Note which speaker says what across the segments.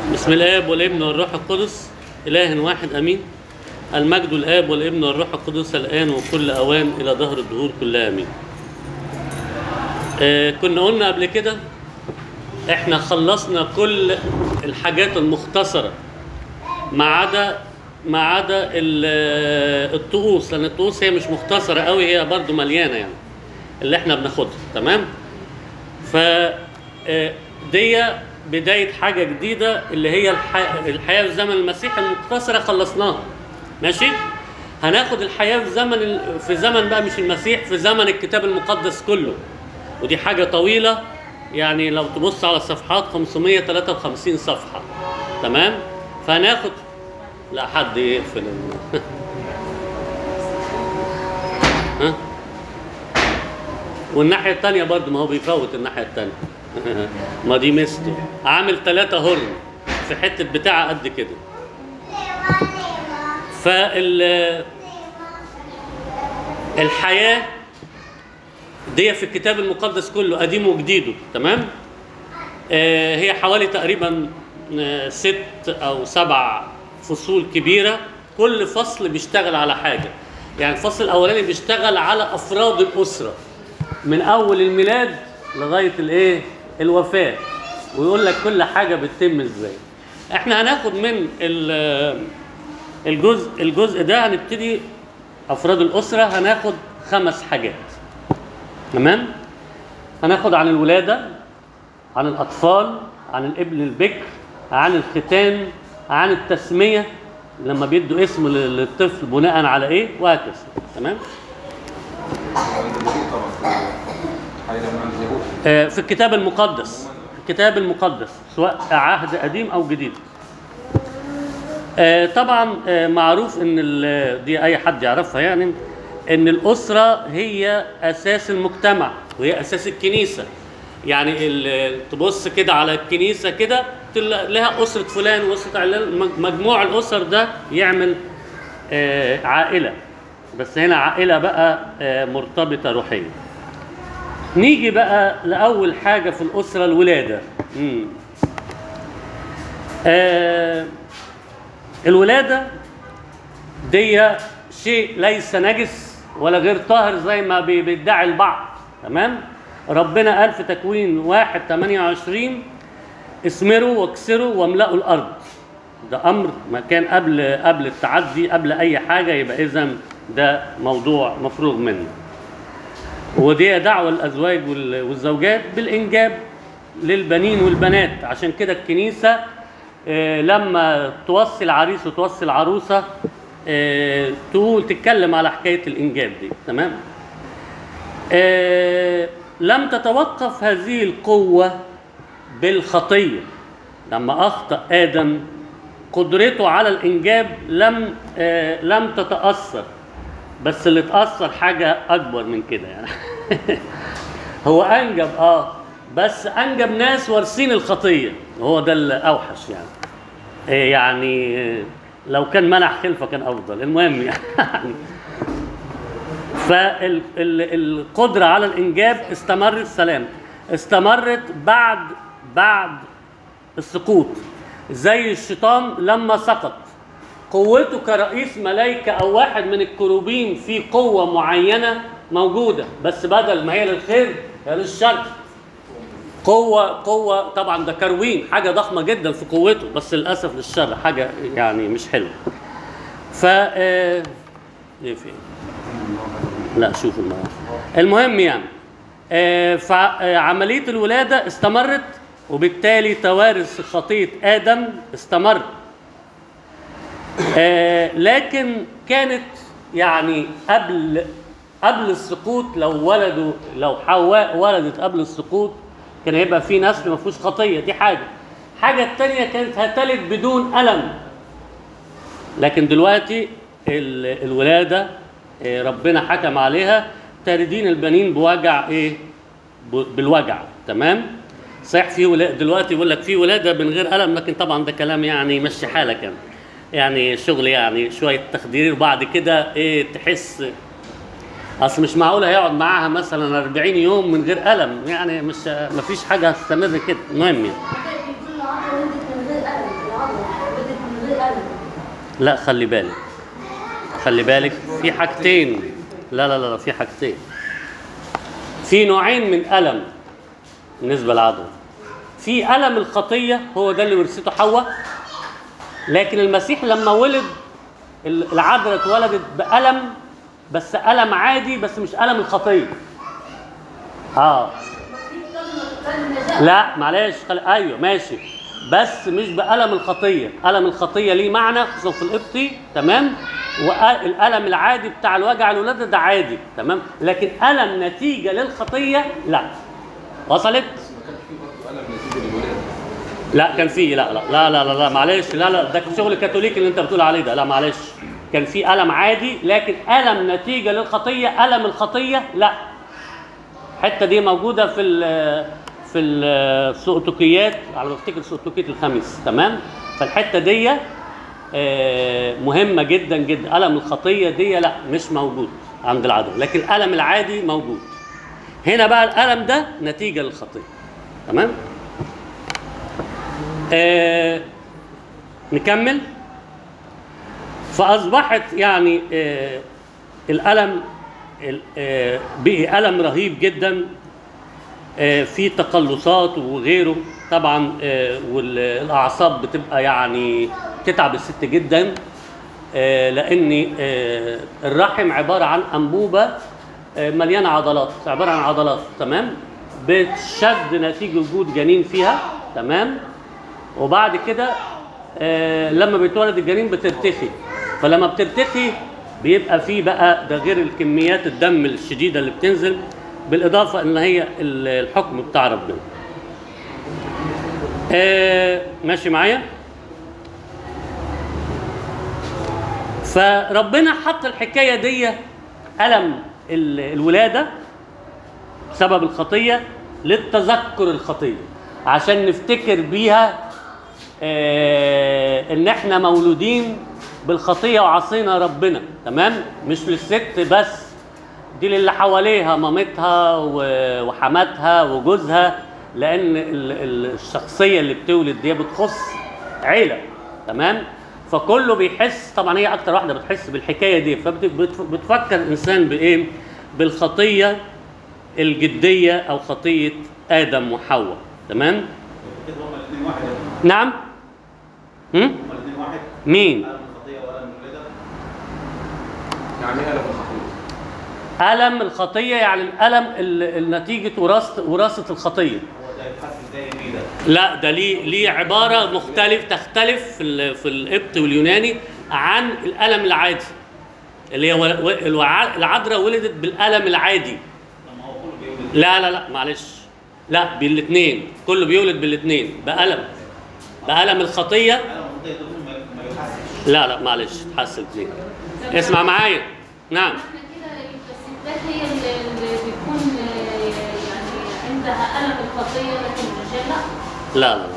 Speaker 1: بسم الاب والابن والروح القدس اله واحد امين المجد الاب والابن والروح القدس الان وكل اوان الى ظهر الدهور كلها امين آه كنا قلنا قبل كده احنا خلصنا كل الحاجات المختصره ما عدا ما عدا ال- الطقوس لان الطقوس هي مش مختصره قوي هي برضو مليانه يعني اللي احنا بناخدها تمام ف آه، دي بداية حاجة جديدة اللي هي الح- الحياة في زمن المسيح المختصرة خلصناها ماشي هناخد الحياة في زمن ال- في زمن بقى مش المسيح في زمن الكتاب المقدس كله ودي حاجة طويلة يعني لو تبص على الصفحات 553 صفحة تمام فهناخد لا حد يقفل ال- ها والناحية التانية برضه ما هو بيفوت الناحية التانية ما دي ميزته عامل ثلاثة هرن في حتة بتاعة قد كده فال الحياة دي في الكتاب المقدس كله قديم وجديده تمام آه هي حوالي تقريبا آه ست أو سبع فصول كبيرة كل فصل بيشتغل على حاجة يعني الفصل الأولاني بيشتغل على أفراد الأسرة من اول الميلاد لغايه الايه الوفاه ويقول لك كل حاجه بتتم ازاي احنا هناخد من ال- الجزء الجزء ده هنبتدي افراد الاسره هناخد خمس حاجات تمام هناخد عن الولاده عن الاطفال عن الابن البكر عن الختان عن التسميه لما بيدوا اسم لل- للطفل بناء على ايه وهكذا تمام
Speaker 2: اليهود طبعا حاجه من اليهود
Speaker 1: آه، في الكتاب المقدس الكتاب المقدس سواء عهد قديم او جديد آه، طبعا آه، معروف ان ال- دي اي حد يعرفها يعني ان الاسره هي اساس المجتمع وهي اساس الكنيسه يعني ال- تبص كده على الكنيسه كده تل- لها اسره فلان واسره علان مج- مجموع الاسر ده يعمل آه، عائله بس هنا عائله بقى آه، مرتبطه روحيا نيجي بقى لأول حاجة في الأسرة الولادة مم. آه الولادة دي شيء ليس نجس ولا غير طاهر زي ما بي- بيدعي البعض تمام ربنا قال في تكوين واحد 28 اسمروا واكسروا واملأوا الأرض ده أمر ما كان قبل قبل التعدي قبل أي حاجة يبقى إذا ده موضوع مفروغ منه ودي دعوة الأزواج وال- والزوجات بالإنجاب للبنين والبنات عشان كده الكنيسة آه، لما توصي العريس وتوصي العروسة آه، تقول تتكلم على حكاية الإنجاب دي تمام آه، لم تتوقف هذه القوة بالخطية لما أخطأ آدم قدرته على الإنجاب لم آه، لم تتأثر بس اللي اتأثر حاجة أكبر من كده يعني هو أنجب آه بس أنجب ناس وارثين الخطية هو ده الأوحش يعني إيه يعني آه، لو كان منح خلفة كان أفضل المهم يعني فالقدرة على الإنجاب استمرت سلام استمرت بعد بعد السقوط زي الشيطان لما سقط قوته كرئيس ملائكة أو واحد من الكروبين في قوة معينة موجودة بس بدل ما هي للخير هي للشر قوة قوة طبعا ده كروين حاجة ضخمة جدا في قوته بس للأسف للشر حاجة يعني مش حلوة ف آه، ايه في إيه؟ لا شوف الموضوع المهم يعني آه، فعملية الولادة استمرت وبالتالي توارث خطية آدم استمر آه، لكن كانت يعني قبل قبل السقوط لو ولدوا لو حواء ولدت قبل السقوط كان هيبقى في نسل ما فيهوش خطيه دي حاجه الحاجه الثانيه كانت هتلد بدون الم لكن دلوقتي ال- الولاده آه، ربنا حكم عليها تالدين البنين بوجع ايه ب- بالوجع تمام صحيح في ولاده دلوقتي يقول لك في ولاده من غير الم لكن طبعا ده كلام يعني مشي حالك يعني يعني شغل يعني شويه تخدير وبعد كده ايه تحس اصل مش معقول هيقعد معاها مثلا 40 يوم من غير الم يعني مش مفيش حاجه هتستمر كده المهم يعني
Speaker 3: حضرتك بيكون العقل ولدت من غير ألم
Speaker 1: لا خلي بالك خلي بالك في حاجتين لا لا لا لا، في حاجتين في نوعين من ألم بالنسبة للعدو في ألم الخطية هو ده اللي ورثته حواء لكن المسيح لما ولد ال- العذراء اتولدت بألم بس ألم عادي بس مش ألم الخطية اه لا معلش خل... ايوه ماشي بس مش بألم الخطية ألم الخطية ليه معنى خصوصا في القبطي تمام والألم العادي بتاع الوجع الولادة ده عادي تمام لكن ألم نتيجة للخطية لا وصلت
Speaker 2: ما كانش فيه برضه ألم نتيجة للولادة
Speaker 1: لا كان في لا لا لا لا لا, لا معلش لا لا ده شغل كاثوليكي اللي انت بتقول عليه ده لا معلش كان في ألم عادي لكن ألم نتيجة للخطية ألم الخطية لا الحتة دي موجودة في ال في السؤتوكيات على ما افتكر سؤتوكية الخميس تمام فالحتة دي آه، مهمة جدا جدا ألم الخطية دي لا مش موجود عند العدو لكن الألم العادي موجود هنا بقى الألم ده نتيجة للخطية تمام آه نكمل فأصبحت يعني آه الألم ال- آه بقي ألم رهيب جدا آه في تقلصات وغيره طبعا آه والأعصاب بتبقى يعني تتعب الست جدا آه لأن آه الرحم عبارة عن أنبوبة آه مليانة عضلات عبارة عن عضلات تمام بتشد نتيجة وجود جنين فيها تمام وبعد كده آه لما بيتولد الجنين بترتخي فلما بترتخي بيبقى فيه بقى ده غير الكميات الدم الشديده اللي بتنزل بالاضافه ان هي ال- الحكم بتاع ربنا. آه ماشي معايا؟ فربنا حط الحكايه دي الم ال- الولاده سبب الخطيه للتذكر الخطيه عشان نفتكر بيها آه ان احنا مولودين بالخطيه وعصينا ربنا تمام مش للست بس دي للي حواليها مامتها و- وحماتها وجوزها لان ال- ال- الشخصيه اللي بتولد دي بتخص عيله تمام فكله بيحس طبعا هي اكتر واحده بتحس بالحكايه دي فبتفكر الانسان بايه بالخطيه الجديه او خطيه ادم وحواء تمام
Speaker 3: كده هما الاثنين واحد
Speaker 1: نعم هم؟
Speaker 3: هما الاثنين واحد
Speaker 1: مين
Speaker 3: ألم الخطية وألم الولادة
Speaker 2: يعني إيه ألم الخطية؟
Speaker 1: ألم الخطية يعني الألم ال- النتيجة وراثة وراثة الخطية
Speaker 3: هو ده يتحس ازاي بيه ده
Speaker 1: لا ده ليه ليه عبارة مختلف تختلف في ال- في القبط واليوناني عن الألم العادي اللي هي و- و- الوع- العذراء ولدت بالألم العادي
Speaker 3: لما هو كله بيولد
Speaker 1: لا لا لا معلش لا بالاثنين كله بيولد بالاثنين بألم بألم الخطية
Speaker 3: ألم الخطية ده ما ما يتحسش
Speaker 1: لا لا معلش تحسن زين اسمع معايا نعم
Speaker 4: احنا كده يبقى الستات هي اللي اللي بيكون آه، يعني عندها ألم الخطية لكن الرجال لا
Speaker 1: لا لا لا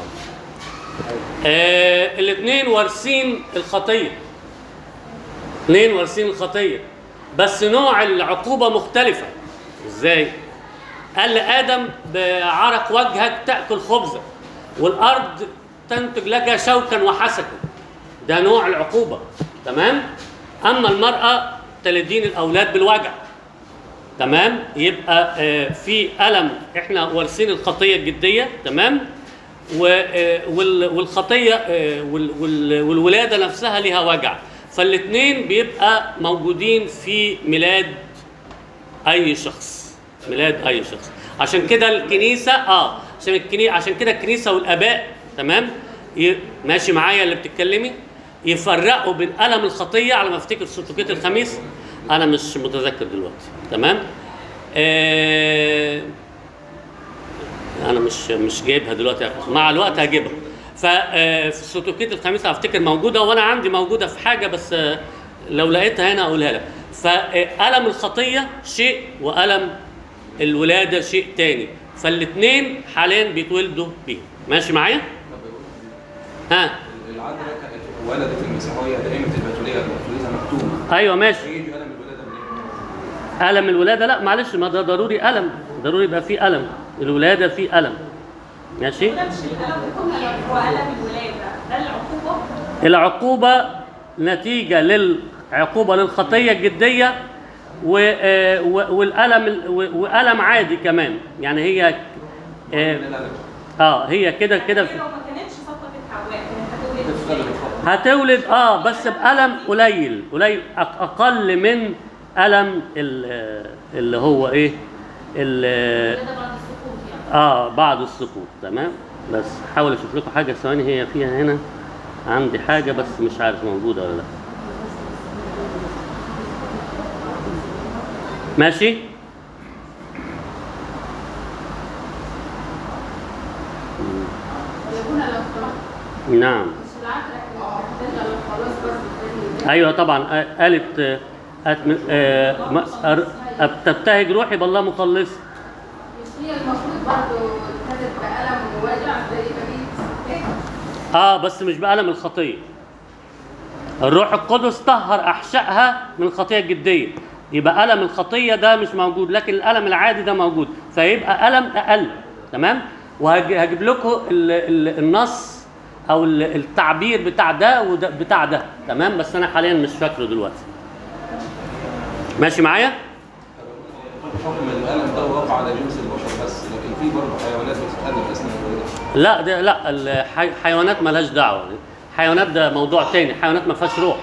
Speaker 1: آه الاثنين وارثين الخطيه اثنين وارثين الخطيه بس نوع العقوبه مختلفه ازاي قال لادم بعرق وجهك تاكل خبزا والارض تنتج لك شوكا وحسكا ده نوع العقوبه تمام اما المراه تلدين الاولاد بالوجع تمام يبقى آه، في الم احنا وارثين الخطيه الجديه تمام و- آه، وال- والخطيه آه، وال- وال- والولاده نفسها ليها وجع فالاثنين بيبقى موجودين في ميلاد اي شخص ميلاد اي شخص عشان كده الكنيسه اه عشان الكنيسه عشان كده الكنيسه والاباء تمام ي... ماشي معايا اللي بتتكلمي يفرقوا بين الم الخطيه على ما افتكر سلطوكيه الخميس انا مش متذكر دلوقتي تمام آه... انا مش مش جايبها دلوقتي مع الوقت هجيبها ففي سلطوكيه الخميس هفتكر موجوده وانا عندي موجوده في حاجه بس آه، لو لقيتها هنا اقولها لك فألم الخطيه شيء وألم الولاده شيء تاني فالاثنين حاليا بيتولدوا بيه ماشي معايا ها
Speaker 2: العذراء كانت ولدت المسيحية دائمة البتولية البتولية مكتومة
Speaker 1: ايوه ماشي
Speaker 2: يجي ألم الولادة منين؟
Speaker 1: ألم الولادة لا معلش ما ده ضروري ألم ضروري يبقى فيه ألم الولادة فيه ألم ماشي
Speaker 5: ده مش الألم كله هو ألم الولادة ده العقوبة
Speaker 1: العقوبة نتيجه للعقوبه للخطيه الجديه و- آه، و- والالم ال- و- والم عادي كمان يعني هي اه, آه هي كده كده في-
Speaker 5: لو ما كانتش سقطت حواء كانت هتولد ازاي؟
Speaker 1: هتولد اه بس بألم قليل قليل أق- اقل من ألم ال- اللي هو ايه ال-
Speaker 4: كده بعد السقوط يعني
Speaker 1: اه بعد السقوط تمام بس حاول اشوف لكم حاجه ثواني هي فيها هنا عندي حاجه بس مش عارف موجوده ولا لا ماشي
Speaker 6: يكون لو خلاص
Speaker 1: نعم
Speaker 6: مش العقل هترجع للخلاص برضه تاني
Speaker 1: ايوه طبعا آه، قالت آه، قالت من- آه، ما- أر- أب- تبتهج روحي بالله مخلص
Speaker 6: مش هي المفروض برضه ابتدت بألم ووجع زي بقية الستات
Speaker 1: اه بس مش بألم الخطيه الروح القدس طهر احشائها من الخطيه الجديه يبقى ألم الخطيه ده مش موجود لكن الألم العادي ده موجود فيبقى ألم أقل تمام وهجيب لكم ال- ال- النص او ال- التعبير بتاع ده وده بتاع ده تمام بس انا حاليا مش فاكره دلوقتي ماشي معايا
Speaker 2: حكم الالم ده واقع على جنس البشر بس لكن في برضه حيوانات بتتالم اثناء الولاده
Speaker 1: لا ده لا الحيوانات مالهاش دعوه الحيوانات ده موضوع تاني الحيوانات ما فيهاش روح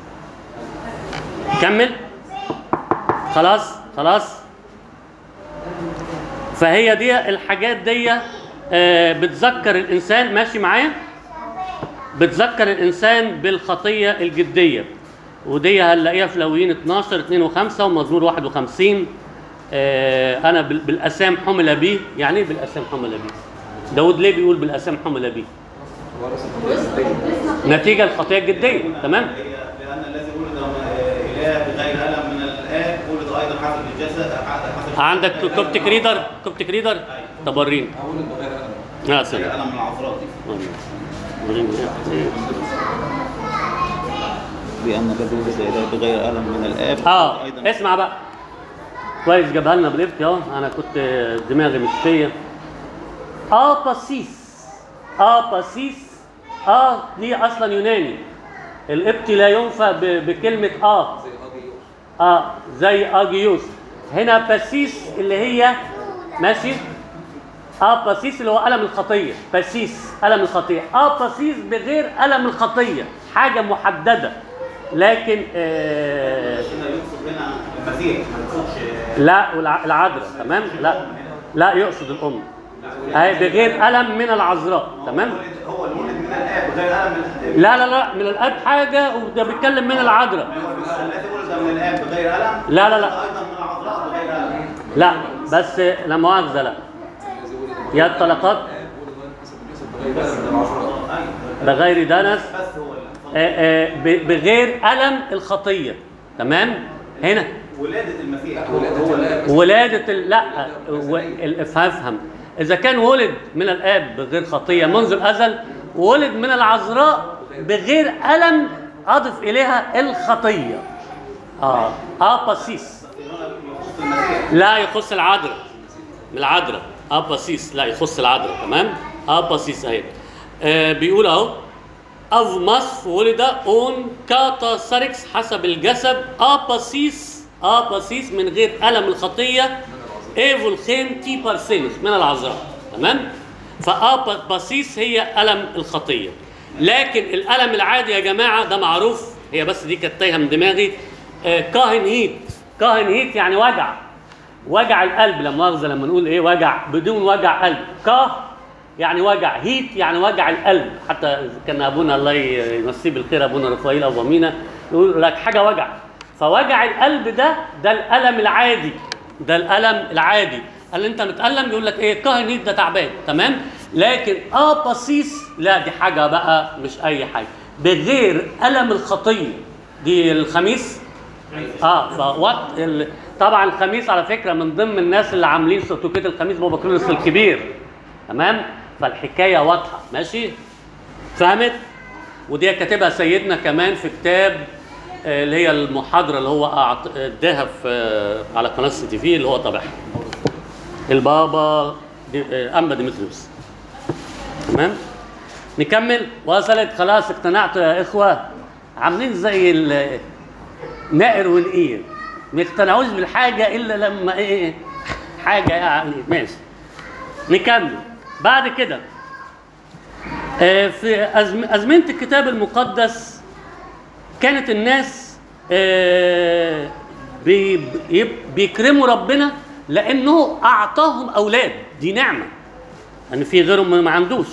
Speaker 1: كمل خلاص خلاص فهي دي الحاجات دي آه، بتذكر الانسان ماشي معايا بتذكر الانسان بالخطيه الجديه ودي هنلاقيها في لويين 12 2 و5 ومزمور 51 آه، انا بال- بالاسام حمل بي يعني ايه بالاسام حمل بي داود ليه بيقول بالاسام حمل بي
Speaker 2: ورث الخطيه الجديه
Speaker 1: نتيجه الخطيه الجديه تمام
Speaker 3: هي لان الذي ولد اله بغير الم من الاب ولد ايضا حسب الجسد حسب
Speaker 1: عندك كوبتك ريدر كوبتك ريدر طب وريني
Speaker 2: اولد بغير الم
Speaker 1: لا
Speaker 3: غير
Speaker 1: سلام
Speaker 3: الم من العذراء
Speaker 1: وريني وريني
Speaker 3: لان الذي ولد اله بغير الم من الاب
Speaker 1: اه اسمع بقى كويس جابها لنا بالابتي اهو انا كنت دماغي مش فيا اه باسيس اه باسيس اه دي اصلا يوناني الابتي لا ينفى ب- بكلمه اه
Speaker 2: زي اجيوس
Speaker 1: اه زي اجيوس هنا باسيس اللي هي ماشي اه باسيس اللي هو الم الخطيه باسيس الم الخطيه اه باسيس بغير الم الخطيه حاجه محدده لكن آه
Speaker 3: هنا يقصد هنا المسيح ما يقصدش
Speaker 1: لا والع- العذراء تمام لا لا يقصد الام اهي بغير الم من العذراء تمام
Speaker 3: ولد- هو المولد من الاب بغير الم من
Speaker 1: لا لا لا من الاب حاجه وده بيتكلم من العذراء
Speaker 3: الذي ولد من الاب بغير الم
Speaker 1: لا، لا، لا.
Speaker 3: ايضا من العذراء بغير الم
Speaker 1: لا بس لا مؤاخذه لا
Speaker 2: الذي ولد
Speaker 1: يا الطلقات
Speaker 2: ولد حسب الجسد بغير الم من العذراء
Speaker 3: ايوه
Speaker 1: بغير دنس
Speaker 3: بس هو اللي-
Speaker 1: آه، آه، ب- بغير الم الخطيه تمام هنا
Speaker 3: ولاده المسيح
Speaker 2: لا،
Speaker 3: هو
Speaker 2: ولادة
Speaker 3: هو
Speaker 2: الآب.
Speaker 1: ولادة ال- لا و- ال- افهم إذا كان ولد من الآب بغير خطية منذ الأزل ولد من العذراء بغير ألم أضف إليها الخطية آه آه باسيس
Speaker 3: يخص المسيح
Speaker 1: لا يخص العذراء من العذراء آه باسيس لا يخص العذراء تمام آه باسيس أهي آه بيقول أهو أف مصف ولد أون كاتا ساركس حسب الجسد أباسيس أباسيس من غير ألم الخطية إيفول خين تي بارسينوس من العذراء تمام فأباسيس هي ألم الخطية لكن الألم العادي يا جماعة ده معروف هي بس دي كانت تايهة من دماغي آه كاهن هيت كاهن هيت يعني وجع وجع القلب لا مؤاخذة لما نقول ايه وجع بدون وجع قلب كاه يعني وجع هيت يعني وجع القلب حتى كان ابونا الله يمسيه بالخير ابونا رفائيل ابو مينا يقول لك حاجه وجع فوجع القلب ده ده الالم العادي ده الالم العادي قال انت متالم يقول لك ايه كاهن هيت ده تعبان تمام لكن اه بصيص لا دي حاجه بقى مش اي حاجه بغير الم الخطيه دي الخميس اه فوقت ال... طبعا الخميس على فكره من ضمن الناس اللي عاملين سلطوكيه الخميس بابا كرولوس الكبير تمام فالحكايه واضحه ماشي فهمت ودي كاتبها سيدنا كمان في كتاب آه، اللي هي المحاضره اللي هو أعط- اداها في آه، على قناه سي تي في اللي هو طبعها البابا دي... آه، انبا ديمتريوس تمام نكمل وصلت خلاص اقتنعتوا يا اخوه عاملين زي ال- نائر ونقير ما يقتنعوش بالحاجه الا لما ايه حاجه يعني ماشي نكمل بعد كده آه، في أزم- ازمنه الكتاب المقدس كانت الناس آه، بي- بي- بيكرموا ربنا لانه اعطاهم اولاد دي نعمه ان في غيرهم ما- ما عندوش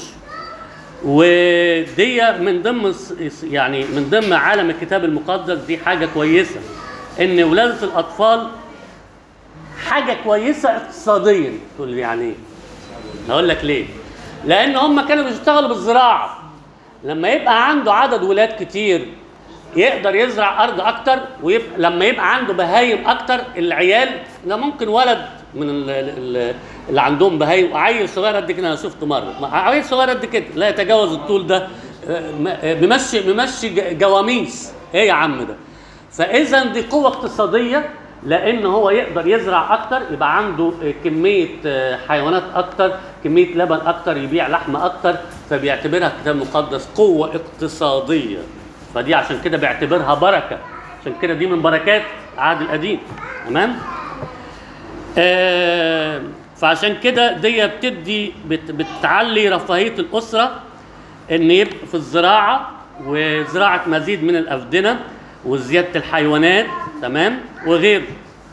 Speaker 1: ودي من ضمن الس- يعني من ضمن عالم الكتاب المقدس دي حاجه كويسه ان ولاده الاطفال حاجه كويسه اقتصاديا تقول لي يعني ايه هقول لك ليه لان هم كانوا بيشتغلوا بالزراعه لما يبقى عنده عدد ولاد كتير يقدر يزرع ارض اكتر ويبقى لما يبقى عنده بهايم اكتر العيال ده ممكن ولد من ال- ال- اللي عندهم بهايم عيل صغير قد كده انا شفته مره عيل صغير قد كده لا يتجاوز الطول ده آه، م- آه، بيمشي بيمشي ج- جواميس ايه يا عم ده فاذا دي قوه اقتصاديه لان هو يقدر يزرع اكتر يبقى عنده آه، كميه آه، حيوانات اكتر كميه لبن اكتر يبيع لحم اكتر فبيعتبرها الكتاب المقدس قوه اقتصاديه فدي عشان كده بيعتبرها بركه عشان كده دي من بركات العهد القديم تمام آه فعشان كده دي بتدي بت بتعلي رفاهيه الاسره ان يبقى في الزراعه وزراعه مزيد من الافدنه وزياده الحيوانات تمام وغيره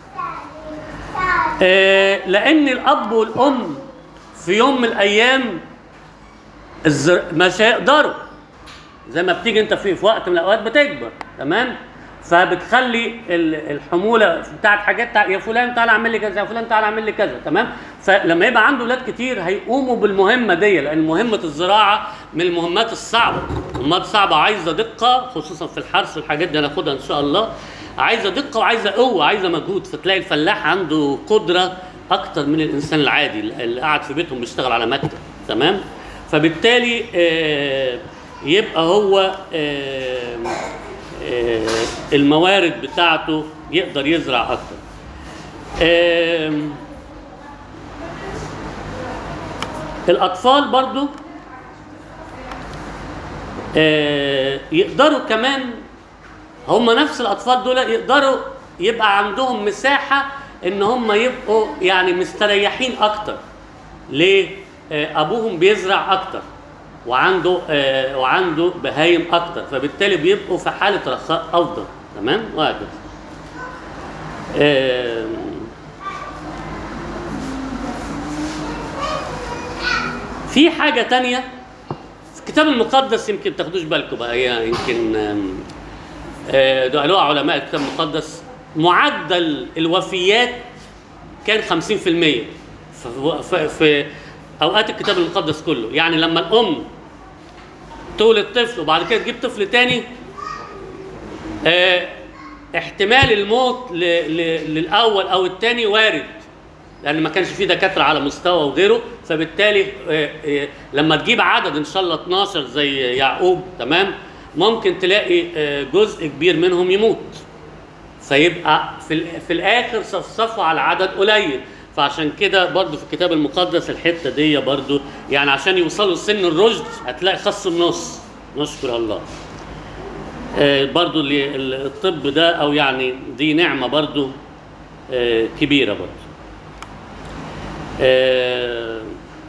Speaker 1: آه لان الاب والام في يوم من الايام الزر... مش هيقدروا زي ما بتيجي انت في في وقت من الاوقات بتكبر تمام فبتخلي ال- الحموله بتاعت حاجات تع- يا فلان تعالى اعمل لي كذا يا فلان تعالى اعمل لي كذا تمام فلما يبقى عنده اولاد كتير هيقوموا بالمهمه دي لان مهمه الزراعه من المهمات الصعبه مهمات صعبه عايزه دقه خصوصا في الحرث والحاجات دي هناخدها ان شاء الله عايزه دقه وعايزه قوه عايزه مجهود فتلاقي الفلاح عنده قدره اكتر من الانسان العادي اللي قاعد في بيتهم بيشتغل على مكتب تمام فبالتالي آه يبقى هو آه آه، الموارد بتاعته يقدر يزرع اكتر آم، الاطفال برضو آه، يقدروا كمان هم نفس الاطفال دول يقدروا يبقى عندهم مساحه ان هم يبقوا يعني مستريحين اكتر ليه آه، ابوهم بيزرع اكتر وعنده آه، وعنده بهايم اكتر فبالتالي بيبقوا في حاله رخاء افضل تمام وهكذا آم، في حاجه تانية في الكتاب المقدس يمكن تاخدوش بالكم بقى هي يمكن آم، آه، ده قالوها علماء الكتاب المقدس معدل الوفيات كان 50% في, في, في اوقات الكتاب المقدس كله يعني لما الام تولد طفل وبعد كده تجيب طفل تاني آه احتمال الموت ل ل للاول او التاني وارد لان ما كانش فيه دكاتره على مستوى وغيره فبالتالي آه آه لما تجيب عدد ان شاء الله 12 زي يعقوب تمام ممكن تلاقي آه جزء كبير منهم يموت فيبقى في, ال- في الاخر صفصفوا على عدد قليل فعشان كده برضو في الكتاب المقدس الحته دي برضو يعني عشان يوصلوا لسن الرشد هتلاقي خص النص نشكر الله آه برضو اللي- ال- الطب ده او يعني دي نعمه برضو آه كبيره برضو آه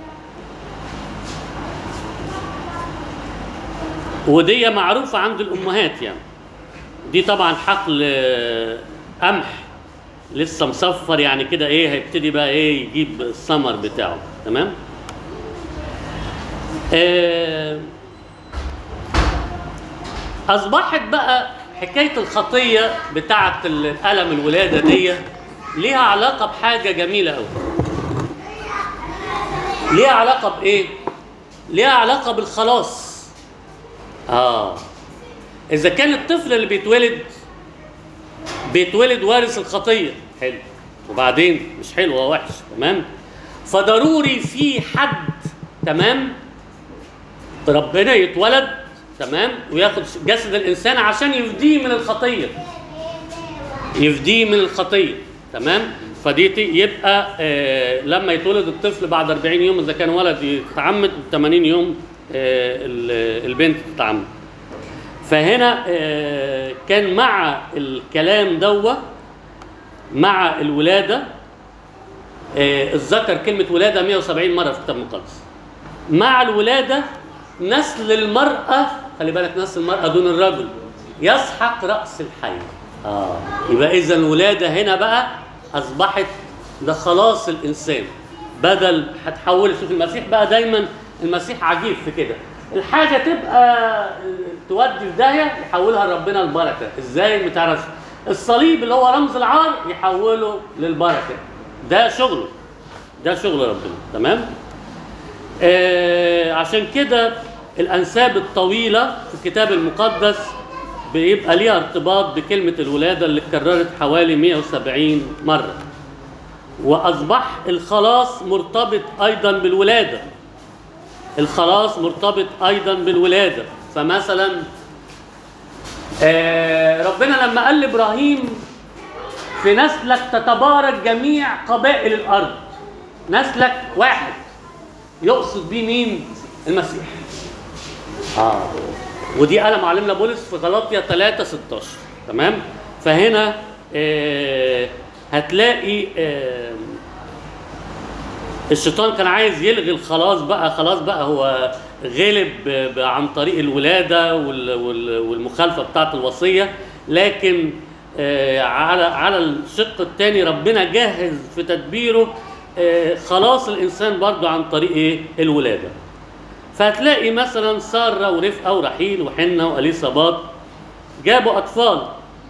Speaker 1: ودي معروفه عند الامهات يعني دي طبعا حقل آه، قمح لسه مصفر يعني كده ايه هيبتدي بقى ايه يجيب الثمر بتاعه تمام آه، اصبحت بقى حكايه الخطيه بتاعه الالم الولاده دي ليها علاقه بحاجه جميله قوي ليها علاقه بايه ليها علاقه بالخلاص اه اذا كان الطفل اللي بيتولد بيتولد وارث الخطيه حلو وبعدين مش حلو هو وحش تمام فضروري في حد تمام ربنا يتولد تمام وياخد جسد الانسان عشان يفديه من الخطيه يفديه من الخطيه تمام فدي ت- يبقى آه لما يتولد الطفل بعد 40 يوم اذا كان ولد يتعمد 80 يوم آه ال- البنت تتعمد فهنا آه، كان مع الكلام دوا مع الولاده آه، الذكر كلمه ولاده 170 مره في الكتاب المقدس مع الولاده نسل المراه خلي بالك نسل المراه دون الرجل يسحق راس الحي اه يبقى اذا الولاده هنا بقى اصبحت ده خلاص الانسان بدل هتحول شوف المسيح بقى دايما المسيح عجيب في كده الحاجه تبقى تودي في داهيه يحولها لربنا البركه ازاي ما تعرفش الصليب اللي هو رمز العار يحوله للبركه ده شغله ده شغل ربنا تمام آه عشان كده الانساب الطويله في الكتاب المقدس بيبقى ليها ارتباط بكلمه الولاده اللي اتكررت حوالي 170 مره واصبح الخلاص مرتبط ايضا بالولاده الخلاص مرتبط ايضا بالولاده فمثلا آه ربنا لما قال لابراهيم في نسلك تتبارك جميع قبائل الارض نسلك واحد يقصد بيه مين المسيح اه ودي قال معلمنا بولس في غلاطيا 3 16 تمام فهنا آه هتلاقي آه الشيطان كان عايز يلغي الخلاص بقى خلاص بقى هو غلب ب- ب- عن طريق الولاده وال- وال- والمخالفه بتاعه الوصيه لكن آه، على على الشق الثاني ربنا جهز في تدبيره آه، خلاص الانسان برضو عن طريق ايه الولاده فهتلاقي مثلا ساره ورفقه ورحيل وحنه واليصابات جابوا اطفال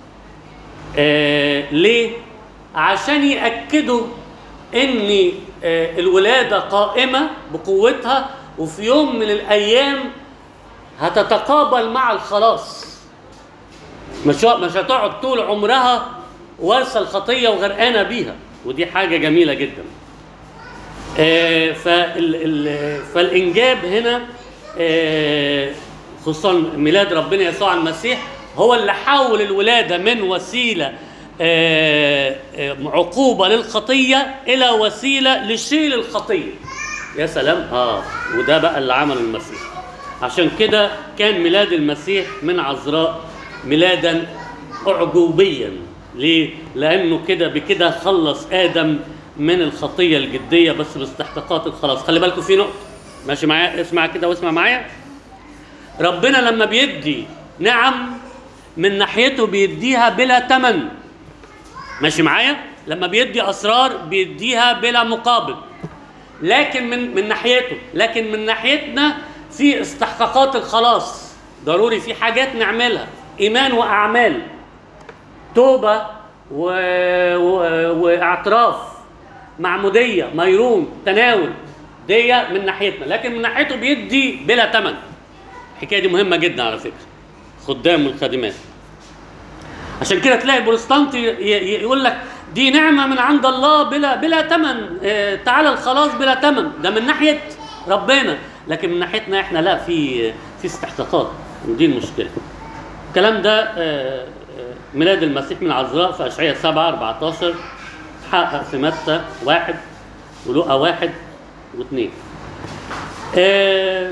Speaker 1: آه ليه؟ عشان يأكدوا إن آه الولادة قائمة بقوتها وفي يوم من الأيام هتتقابل مع الخلاص مش مش هتقعد طول عمرها وارثة الخطية وغرقانة بيها ودي حاجة جميلة جدا آه فال ال- فالإنجاب هنا آه خصوصا ميلاد ربنا يسوع المسيح هو اللي حول الولادة من وسيلة آه، آه، عقوبة للخطية إلى وسيلة لشيل الخطية يا سلام اه وده بقى اللي عمله المسيح عشان كده كان ميلاد المسيح من عذراء ميلادا أعجوبيا ليه؟ لأنه كده بكده خلص آدم من الخطية الجدية بس باستحقاقات الخلاص خلي بالكم في نقطة ماشي معايا اسمع كده واسمع معايا ربنا لما بيدي نعم من ناحيته بيديها بلا تمن ماشي معايا لما بيدي اسرار بيديها بلا مقابل لكن من من ناحيته لكن من ناحيتنا في استحقاقات الخلاص ضروري في حاجات نعملها ايمان واعمال توبه و... و... واعتراف معموديه ميرون تناول دي من ناحيتنا لكن من ناحيته بيدي بلا ثمن الحكايه دي مهمه جدا على فكره خدام والخادمات عشان كده تلاقي البروتستانت ي- ي- يقول لك دي نعمه من عند الله بلا بلا ثمن آه، تعالى الخلاص بلا ثمن ده من ناحيه ربنا لكن من ناحيتنا احنا لا في في استحقاقات ودي المشكله الكلام ده آه، آه، ميلاد المسيح من عذراء في اشعياء 7 14 تحقق في متى واحد ولوقا واحد واثنين آه،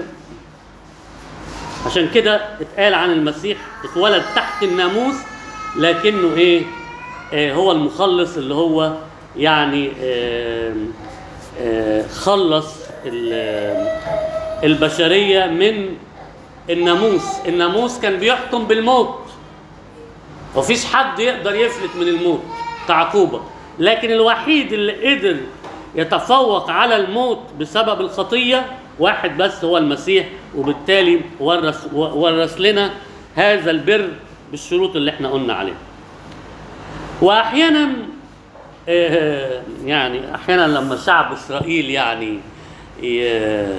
Speaker 1: عشان كده اتقال عن المسيح اتولد تحت الناموس لكنه ايه آه هو المخلص اللي هو يعني آه آه خلص ال- آه، البشرية من الناموس الناموس كان بيحكم بالموت مفيش حد يقدر يفلت من الموت كعقوبة لكن الوحيد اللي قدر يتفوق على الموت بسبب الخطية واحد بس هو المسيح وبالتالي ورث ورث لنا هذا البر بالشروط اللي احنا قلنا عليها واحيانا آه، يعني احيانا لما شعب اسرائيل يعني ي-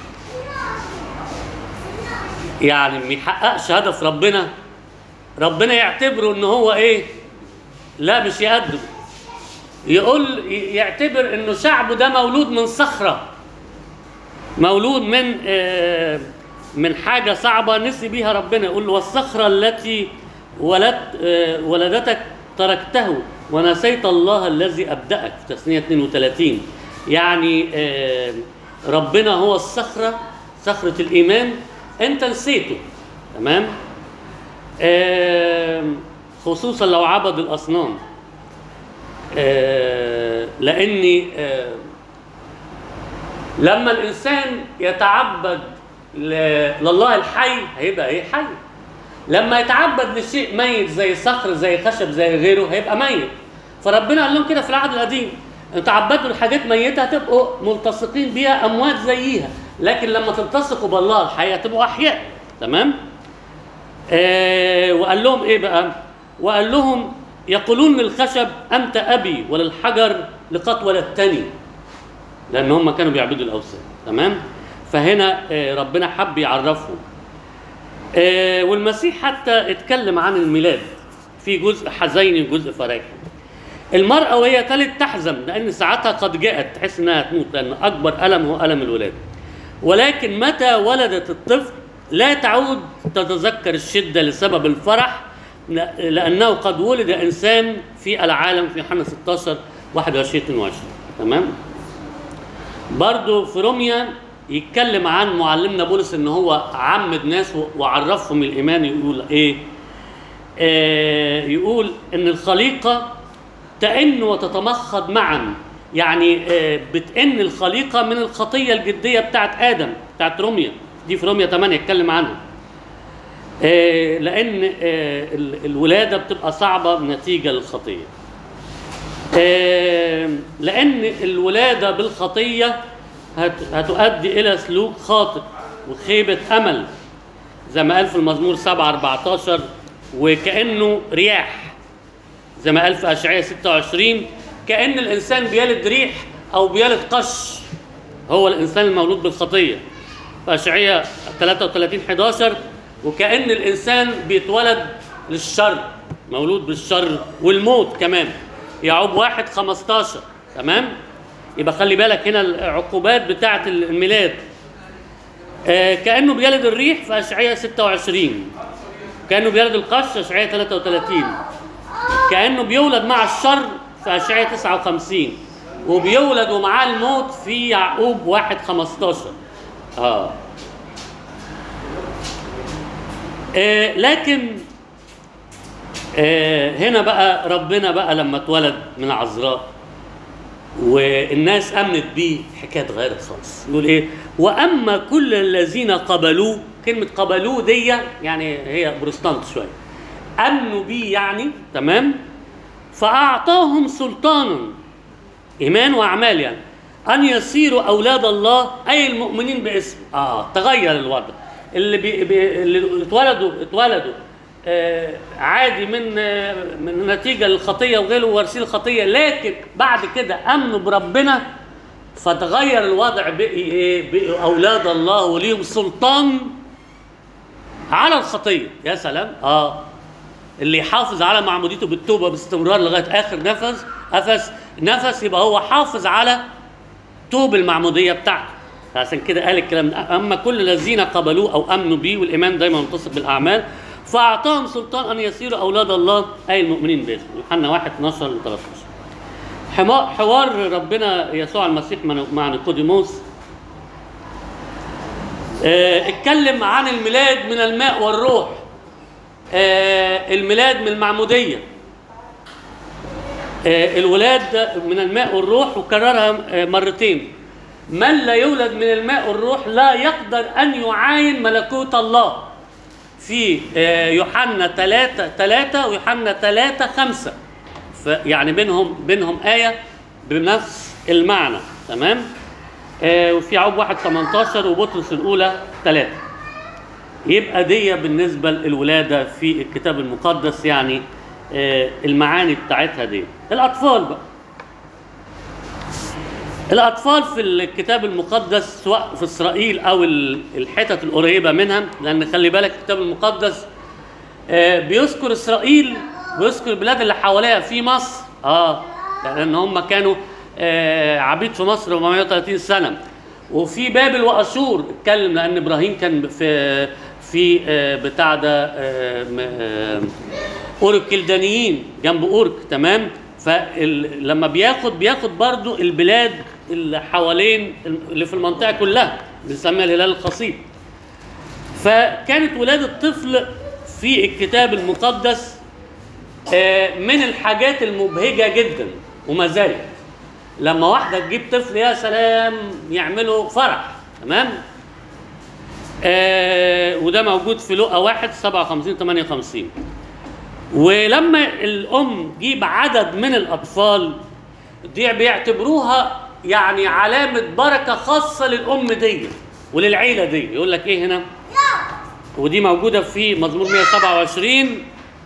Speaker 1: يعني ما يحققش هدف ربنا ربنا يعتبره ان هو ايه لا مش يقدم يقول يعتبر انه شعبه ده مولود من صخره مولود من آه، من حاجه صعبه نسي بيها ربنا يقول له والصخره التي ولدت آه، ولدتك تركته ونسيت الله الذي ابدأك في تثنيه 32 يعني آه، ربنا هو الصخره صخره الايمان انت نسيته تمام آم، خصوصا لو عبد الاصنام آه، لاني آه، لما الانسان يتعبد ل- لله الحي هيبقى ايه حي لما يتعبد لشيء ميت زي صخر زي خشب زي غيره هيبقى ميت فربنا قال لهم كده في العهد القديم ان تعبدوا لحاجات ميته هتبقوا ملتصقين بيها اموات زيها لكن لما تلتصقوا بالله الحي هتبقوا احياء تمام آه وقال لهم ايه بقى وقال لهم يقولون للخشب انت ابي وللحجر لقد ولدتني لان هم كانوا بيعبدوا الاوثان تمام فهنا آه، ربنا حب يعرفهم آه، والمسيح حتى اتكلم عن الميلاد في جزء حزيني وجزء فرحي المرأة وهي تلد تحزن لأن ساعتها قد جاءت تحس إنها تموت لأن أكبر ألم هو ألم الولادة ولكن متى ولدت الطفل لا تعود تتذكر الشدة لسبب الفرح ل- لأنه قد ولد إنسان في العالم في يوحنا 16 21 22 تمام برضو في روميا يتكلم عن معلمنا بولس ان هو عمد ناس و- وعرفهم الايمان يقول ايه آه يقول ان الخليقه تئن وتتمخض معا يعني آه بتئن الخليقه من الخطيه الجديه بتاعت ادم بتاعت روميا دي في روميا 8 يتكلم عنها آه لان آه ال- الولاده بتبقى صعبه نتيجه للخطيه آه، لأن الولادة بالخطية هت- هتؤدي إلى سلوك خاطئ وخيبة أمل زي ما قال في المزمور 7 14 وكأنه رياح زي ما قال في أشعياء 26 كأن الإنسان بيلد ريح أو بيلد قش هو الإنسان المولود بالخطية في أشعياء 33 11 وكأن الإنسان بيتولد للشر مولود بالشر والموت كمان يعوب واحد 15 تمام يبقى خلي بالك هنا العقوبات بتاعة الميلاد آه كأنه بيلد الريح في أشعياء 26 كأنه بيلد القش أشعياء 33 كأنه بيولد مع الشر في أشعياء 59 وبيولد ومعاه الموت في يعقوب واحد 15 اه آه، لكن آه، هنا بقى ربنا بقى لما اتولد من عذراء والناس امنت بيه حكايه اتغيرت خالص يقول ايه واما كل الذين قبلوه كلمه قبلوه دي يعني هي بروتستانت شويه امنوا بيه يعني تمام فاعطاهم سلطانا ايمان واعمال يعني ان يصيروا اولاد الله اي المؤمنين باسمه اه تغير الوضع اللي بي بي اللي اتولدوا اتولدوا آه عادي من آه من نتيجه للخطيه وغيره وارثين الخطيه لكن بعد كده امنوا بربنا فتغير الوضع بقي ايه بقوا اولاد الله وليهم سلطان على الخطيه يا سلام اه اللي يحافظ على معموديته بالتوبه باستمرار لغايه اخر نفس نفس نفس يبقى هو حافظ على توب المعموديه بتاعته عشان كده قال الكلام ده اما كل الذين قبلوه او امنوا به والايمان دايما متصل بالاعمال فاعطاهم سلطان ان يصيروا اولاد الله اي المؤمنين باسمه يوحنا 1 12 ل 13 حما- حوار ربنا يسوع المسيح مع- مع نيقوديموس آه، اتكلم عن الميلاد من الماء والروح آه، الميلاد من المعموديه آه، الولاد من الماء والروح وكررها آه، مرتين من لا يولد من الماء والروح لا يقدر ان يعاين ملكوت الله في آه، يوحنا 3 3 ويوحنا 3 5 يعني بينهم بينهم آية بنفس المعنى تمام آه وفي يعقوب 1 18 وبطرس الأولى 3 يبقى دي بالنسبة للولادة في الكتاب المقدس يعني آه المعاني بتاعتها دي الأطفال بقى الأطفال في الكتاب المقدس سواء في إسرائيل أو ال- الحتت القريبة منها لأن خلي بالك الكتاب المقدس آه، بيذكر اسرائيل ويذكر البلاد اللي حواليها في مصر اه لان هم كانوا آه، عبيد في مصر 430 سنه وفي بابل واشور اتكلم لان ابراهيم كان في في آه، بتاع ده آه، م- آه، اور الكلدانيين جنب اورك تمام فلما بياخد بياخد برضو البلاد اللي حوالين اللي في المنطقه كلها بنسميها الهلال الخصيب فكانت ولادة طفل في الكتاب المقدس آه، من الحاجات المبهجة جدا وما زالت لما واحدة تجيب طفل يا سلام يعملوا فرح تمام آه وده موجود في لقا واحد 57 58 ولما الأم تجيب عدد من الأطفال دي بيعتبروها يعني علامة بركة خاصة للأم دي وللعيلة دي يقول لك إيه هنا ودي موجودة في مزمور 127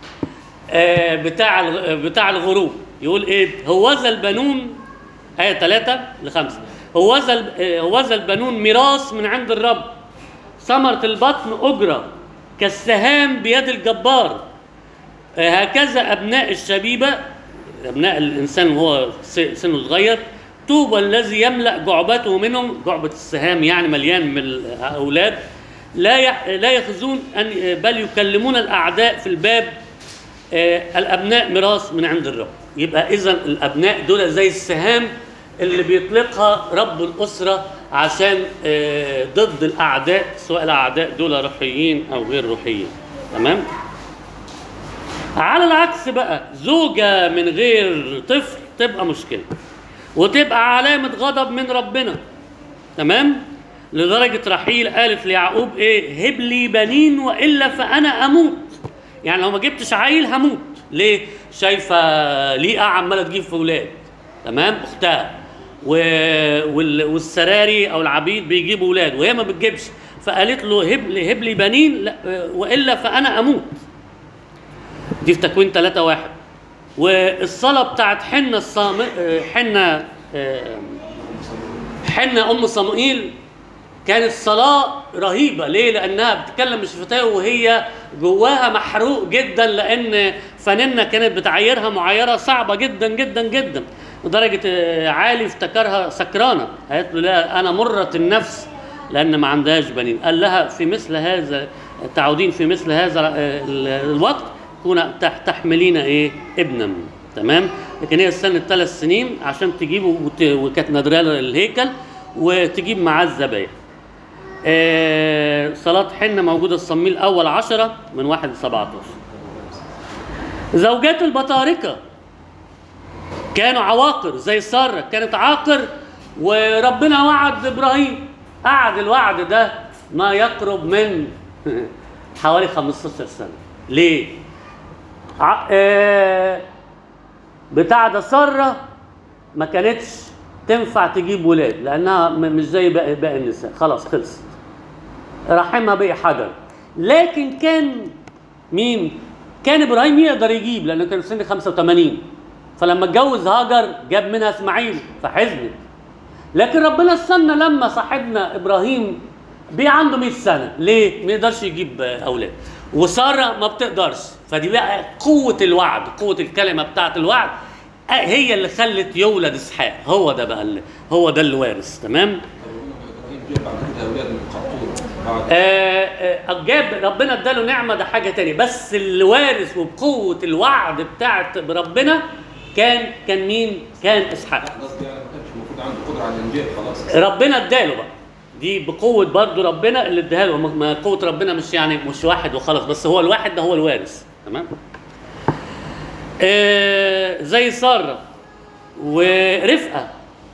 Speaker 1: آه، بتاع الغ- بتاع الغروب يقول ايه هوذا البنون آية 3 ل 5 هوذا ال- آه، هوذا البنون ميراث من عند الرب ثمرة البطن أجرة كالسهام بيد الجبار آه، هكذا أبناء الشبيبة أبناء الإنسان وهو س- سنه صغير طوبى الذي يملأ جعبته منهم جعبة السهام يعني مليان من الأولاد لا يح- لا يخزون أن بل يكلمون الأعداء في الباب آه، الابناء ميراث من عند الرب يبقى اذا الابناء دول زي السهام اللي بيطلقها رب الاسره عشان آه، ضد الاعداء سواء الاعداء دول روحيين او غير روحيين تمام على العكس بقى زوجه من غير طفل تبقى مشكله وتبقى علامه غضب من ربنا تمام لدرجه رحيل قالت ليعقوب ايه هب لي بنين والا فانا اموت يعني لو ما جبتش عيل هموت ليه شايفه ليئه عماله تجيب في ولاد تمام اختها و... وال... والسراري او العبيد بيجيبوا ولاد وهي ما بتجيبش فقالت له هب لي هب لي بنين لا والا فانا اموت دي في تكوين 3 واحد والصلاه بتاعت حنه الصام... حنه آه، حنه ام صموئيل كانت صلاة رهيبة ليه؟ لأنها بتتكلم الشفتاء وهي جواها محروق جدا لأن فنانة كانت بتعايرها معايرة صعبة جدا جدا جدا لدرجة آه، عالي افتكرها سكرانة قالت له لا أنا مرة النفس لأن ما عندهاش بنين قال لها في مثل هذا تعودين في مثل هذا آه، ال- الوقت كون تح- تحملين إيه ابنا تمام لكن هي استنت ثلاث سنين عشان تجيبه وت- وكانت نادرة لها الهيكل وتجيب معاه الذبايح آه، صلاة حنة موجودة الصميل الأول عشرة من واحد لسبعة عشر زوجات البطاركة كانوا عواقر زي سارة كانت عاقر وربنا وعد إبراهيم قعد الوعد ده ما يقرب من حوالي 15 سنة ليه؟ ع- آه، بتاع ده سارة ما كانتش تنفع تجيب ولاد لانها م- مش زي باقي باقي النساء خلاص خلصت رحمها بقي حجر لكن كان مين كان ابراهيم يقدر يجيب لانه كان سن 85 فلما اتجوز هاجر جاب منها اسماعيل فحزنت لكن ربنا استنى لما صاحبنا ابراهيم بقى عنده 100 سنه ليه ما يقدرش يجيب آه، اولاد وساره ما بتقدرش فدي بقى قوه الوعد قوه الكلمه بتاعه الوعد آه، هي اللي خلت يولد اسحاق هو ده بقى اللي هو ده الوارث تمام
Speaker 2: ابراهيم جاب بعد كده اولاد من قطور بعد
Speaker 1: آه، آه، جاب ربنا اداله نعمه ده حاجه تانية بس اللي وارث وبقوه الوعد بتاعت ربنا كان كان مين؟ كان اسحاق
Speaker 2: قصدي يعني ما كانش المفروض عنده قدره على الانجاب خلاص
Speaker 1: ربنا اداله بقى دي بقوه برضو ربنا اللي اداها له ما- ما قوه ربنا مش يعني مش واحد وخلاص بس هو الواحد ده هو الوارث تمام آه زي ساره ورفقه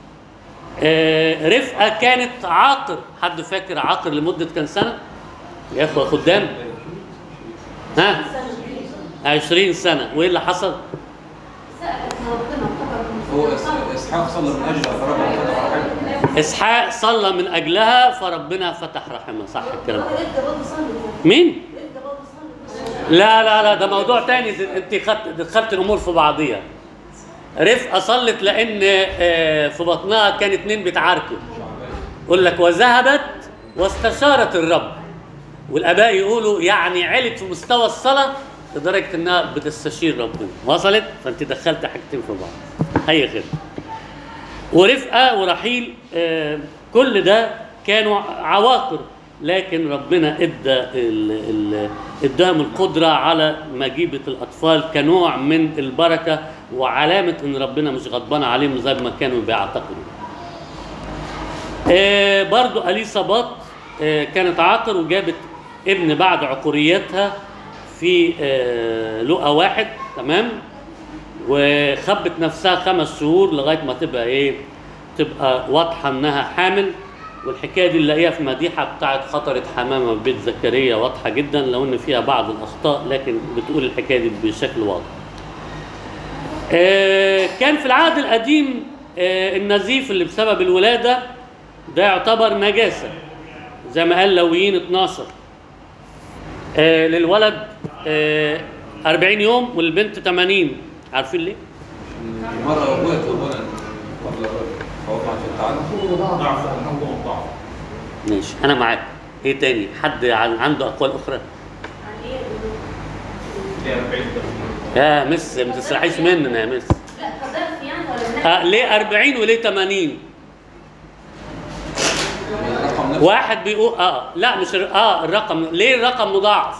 Speaker 1: آه رفقه كانت عاقر حد فاكر عاقر لمده كام سنه يا اخوه خدام ها 20 سنه وايه اللي حصل
Speaker 4: سألت ربنا وقبل
Speaker 2: هو إس- اسحاق صلى من اجل فربنا فتح رحمه
Speaker 1: اسحاق صلى من اجلها فربنا فتح رحمه صح الكلام
Speaker 4: انت برضه صلي
Speaker 1: مين
Speaker 4: انت برضه صلي
Speaker 1: لا لا لا ده موضوع تاني ده انت خدت دخلت الامور في بعضيها رفقه صلت لان آه، في بطنها كان اتنين بيتعاركوا يقول لك وذهبت واستشارت الرب والاباء يقولوا يعني علت في مستوى الصلاه لدرجه انها بتستشير ربنا وصلت فانت دخلت حاجتين في بعض هي كده ورفقه ورحيل آه، كل ده كانوا عواقر لكن ربنا ادى ال- ال- اداهم القدره على مجيبه الاطفال كنوع من البركه وعلامه ان ربنا مش غضبان عليهم زي ما كانوا بيعتقدوا. آه، برضو اليصابات آه، كانت عاقر وجابت ابن بعد عقوريتها في آه، لقا واحد تمام وخبت نفسها خمس شهور لغايه ما تبقى ايه تبقى واضحه انها حامل والحكايه دي نلاقيها في مديحه بتاعت خطرت حمامه في بيت زكريا واضحه جدا لو ان فيها بعض الاخطاء لكن بتقول الحكايه دي بشكل واضح. آه، كان في العهد القديم آه، النزيف اللي بسبب الولاده ده يعتبر نجاسه زي ما قال لويين 12 آه، للولد آه، 40 يوم والبنت 80 عارفين ليه؟
Speaker 2: المرأة وقعت أولا قبل الرجل فوقع في التعلم
Speaker 3: ضعف عندهم ضعف
Speaker 1: ماشي انا معاك ايه تاني حد عن- عنده اقوال اخرى
Speaker 3: اللي هي 40
Speaker 1: يا مس ما تسرحيش مننا يا مس
Speaker 4: لا قذف يعني ولا
Speaker 1: آه ليه 40 وليه 80
Speaker 2: الرقم نفسه
Speaker 1: واحد بيقول اه لا مش الر- اه الرقم ليه الرقم مضاعف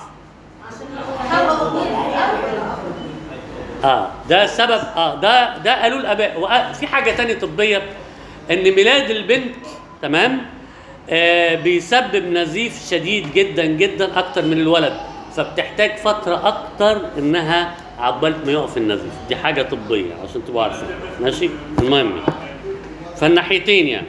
Speaker 1: اه ده سبب اه ده ده قالوا الاباء وفي حاجه تانية طبيه ان ميلاد البنت تمام آه بيسبب نزيف شديد جدا جدا اكتر من الولد فبتحتاج فتره اكتر انها عقبال ما يقف النزيف دي حاجه طبيه عشان تبقوا عارفين ماشي المهم يعني. فالناحيتين يعني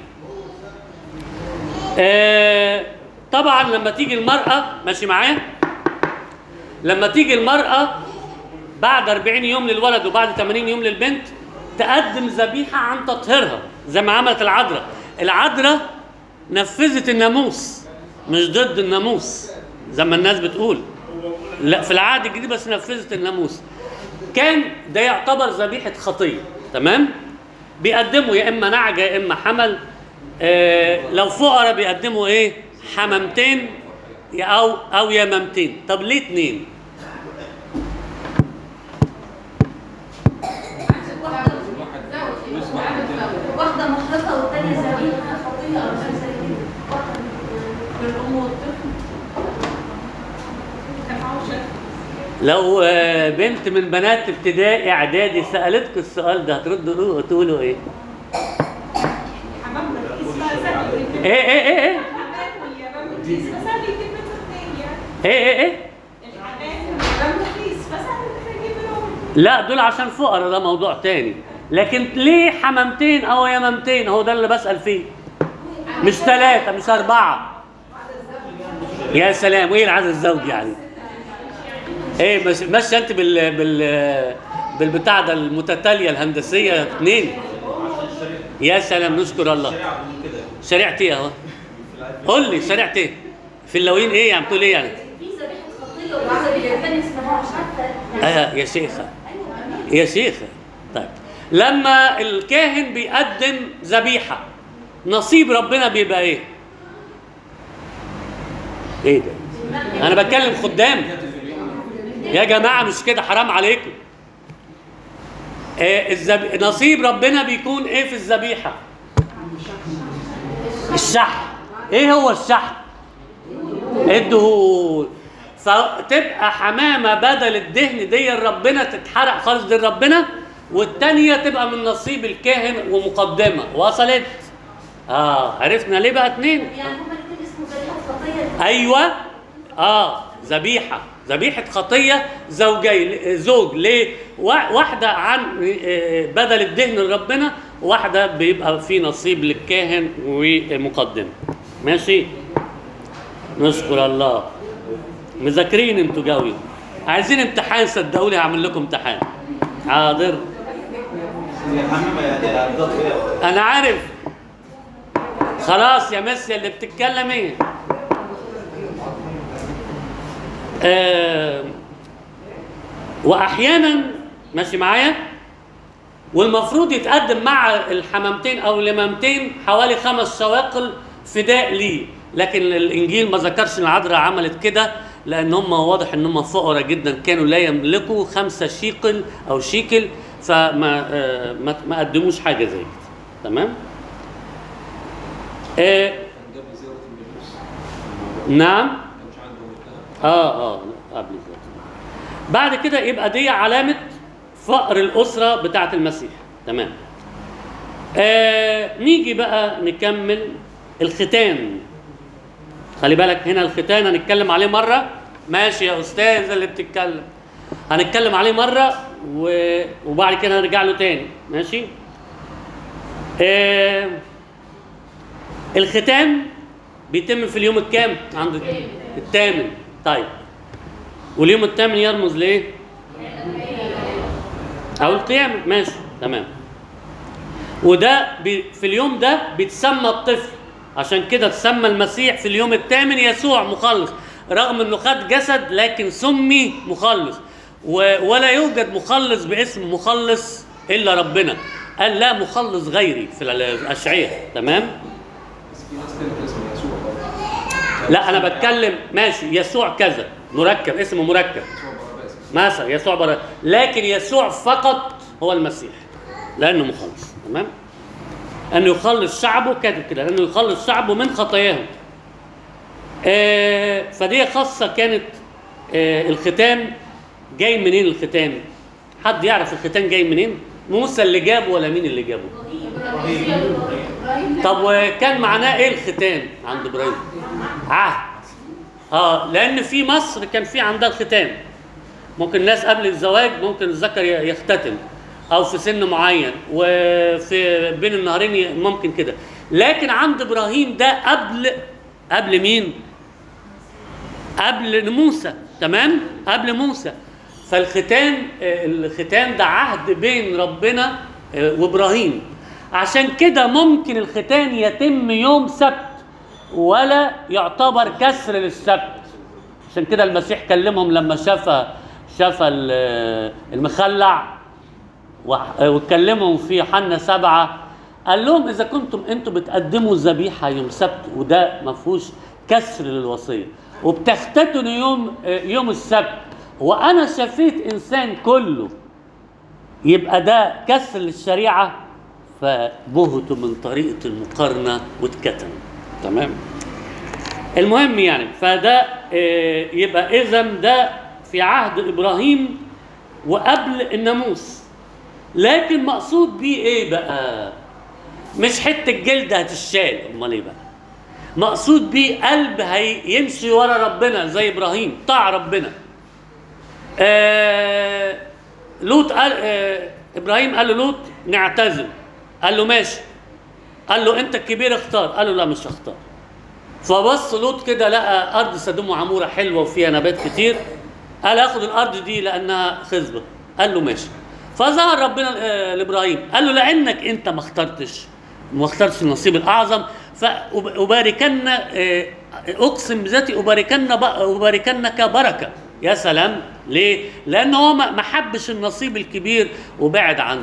Speaker 1: آه طبعا لما تيجي المراه ماشي معايا لما تيجي المراه بعد 40 يوم للولد وبعد 80 يوم للبنت تقدم ذبيحه عن تطهيرها زي ما عملت العذراء العذراء نفذت الناموس مش ضد الناموس زي ما الناس بتقول لا في العهد الجديد بس نفذت الناموس كان ده يعتبر ذبيحه خطيه تمام بيقدموا يا اما نعجه يا اما حمل آه لو فقراء بيقدموا ايه حمامتين يا- او او يمامتين طب ليه اتنين
Speaker 4: واحدة محرقة والتانية ذبيحة خطية أو حاجة زي كده واحدة للأم والطفل
Speaker 1: لو آه، بنت من بنات ابتدائي اعدادي سالتك السؤال ده هتردوا تقولوا ايه؟
Speaker 5: حمام بالكيس فسهل يجيب
Speaker 1: ايه ايه ايه ايه
Speaker 5: الحمام واليمام بالكيس فسهل يجيب منه اثنين يعني
Speaker 1: ايه ايه ايه
Speaker 5: الحمام واليمام بالكيس فسهل يجيب منهم
Speaker 1: لا دول عشان فقراء ده موضوع تاني لكن ليه حمامتين او يمامتين هو ده اللي بسال فيه مش ثلاثه مش اربعه يا سلام وايه العدد الزوجي يعني ايه مش ماشي انت بال بال بالبتاع ده المتتاليه الهندسيه اثنين يا سلام نشكر الله شريعه ايه اهو قول لي شريعه ايه في اللوين ايه يعني بتقول ايه يعني
Speaker 4: في ذبيحة خطية وفي ذبيحة تانية اسمها مش عارفة
Speaker 1: آه يا شيخة يا شيخة طيب لما الكاهن بيقدم ذبيحة نصيب ربنا بيبقى ايه؟ ايه ده؟ انا بتكلم خدام يا جماعة مش كده حرام عليكم آه الزب... نصيب ربنا بيكون ايه في الذبيحة؟ الشحم ايه هو الشحم؟ الدهون فتبقى حمامه بدل الدهن دي ربنا تتحرق خالص دي ربنا والتانية تبقى من نصيب الكاهن ومقدمة وصلت؟ اه عرفنا ليه بقى اتنين؟
Speaker 4: يعني هما الاتنين اسمه ذبيحة خطية
Speaker 1: ايوه اه ذبيحه ذبيحه خطيه زوجي زوج ليه وا- واحده عن آه، بدل الدهن لربنا واحده بيبقى في نصيب للكاهن ومقدمه ماشي نشكر الله مذاكرين انتوا جوي عايزين امتحان صدقوني هعمل لكم امتحان حاضر
Speaker 3: هي الحمامه يا دي هتضل ايه
Speaker 1: انا عارف خلاص يا ميسي اللي بتتكلم ايه آه واحيانا ماشي معايا والمفروض يتقدم مع الحمامتين او اليمامتين حوالي خمس شواقل فداء ليه لكن الانجيل ما ذكرش ان العذراء عملت كده لان هم واضح ان هم فقراء جدا كانوا لا يملكوا خمسة شيقل او شيكل فما آه ما, ما قدموش حاجه زي كده تمام آه
Speaker 2: كان قبل زيارة النبوس
Speaker 1: نعم
Speaker 2: ما كانش عندهم الذهب
Speaker 1: اه اه قبل ذلك بعد كده يبقى دي علامة فقر الأسرة بتاعة المسيح تمام آه نيجي بقى نكمل الختان خلي بالك هنا الختان هنتكلم عليه مرة ماشي يا استاذ اللي بتتكلم هنتكلم عليه مره و... وبعد كده هنرجع له تاني ماشي آه... الختام بيتم في اليوم الكام عند الثامن طيب واليوم الثامن يرمز لايه او القيامه ماشي تمام وده بي في اليوم ده بيتسمى الطفل عشان كده تسمى المسيح في اليوم الثامن يسوع مخلص رغم انه خد جسد لكن سمي مخلص و- ولا يوجد مخلص باسم مخلص الا ربنا قال لا مخلص غيري في الاشعياء تمام
Speaker 2: بس في ناس تانية اسمها يسوع برضه
Speaker 1: لا انا بتكلم ماشي يسوع كذا مركب اسمه مركب
Speaker 2: يسوع باراباس
Speaker 1: مثلا يسوع برا لكن يسوع فقط هو المسيح لانه مخلص تمام انه يخلص شعبه كاتب كده انه يخلص شعبه من خطاياهم آه فدي خاصه كانت آه الختام جاي منين الختام حد يعرف الختام جاي منين موسى اللي جابه ولا مين اللي جابه طب وكان معناه ايه الختان عند ابراهيم عهد اه لان في مصر كان في عندها الختان ممكن الناس قبل الزواج ممكن الذكر ي- يختتم او في سن معين وفي بين النهرين ي- ممكن كده لكن عند ابراهيم ده قبل قبل مين قبل موسى تمام قبل موسى فالختان آه، الختان ده عهد بين ربنا آه، وابراهيم عشان كده ممكن الختان يتم يوم سبت ولا يعتبر كسر للسبت عشان كده المسيح كلمهم لما شاف شاف ال- المخلع وح- واتكلمهم في حنا سبعة قال لهم إذا كنتم أنتم بتقدموا ذبيحة يوم سبت وده ما فيهوش كسر للوصية وبتختتنوا يوم يوم السبت وأنا شفيت إنسان كله يبقى ده كسر للشريعة فبهتوا من طريقة المقارنة واتكتموا تمام المهم يعني فده آه، يبقى إذا ده في عهد إبراهيم وقبل الناموس لكن مقصود بيه ايه بقى مش حته جلد هتشال امال ايه بقى مقصود بيه قلب هيمشي ورا ربنا زي ابراهيم طاع ربنا آه لوط قال آه ابراهيم قال له لوط نعتزل قال له ماشي قال له انت الكبير اختار قال له لا مش هختار فبص لوط كده لقى ارض سدوم وعموره حلوه وفيها نبات كتير قال اخد الارض دي لانها خصبه قال له ماشي فظهر ربنا آه، لابراهيم قال له لانك انت ما اخترتش ما اخترتش النصيب الاعظم فأباركن آه، اقسم بذاتي أباركن ب- أباركنك بركه يا سلام ليه؟ لان هو ما ما حبش النصيب الكبير وبعد عنه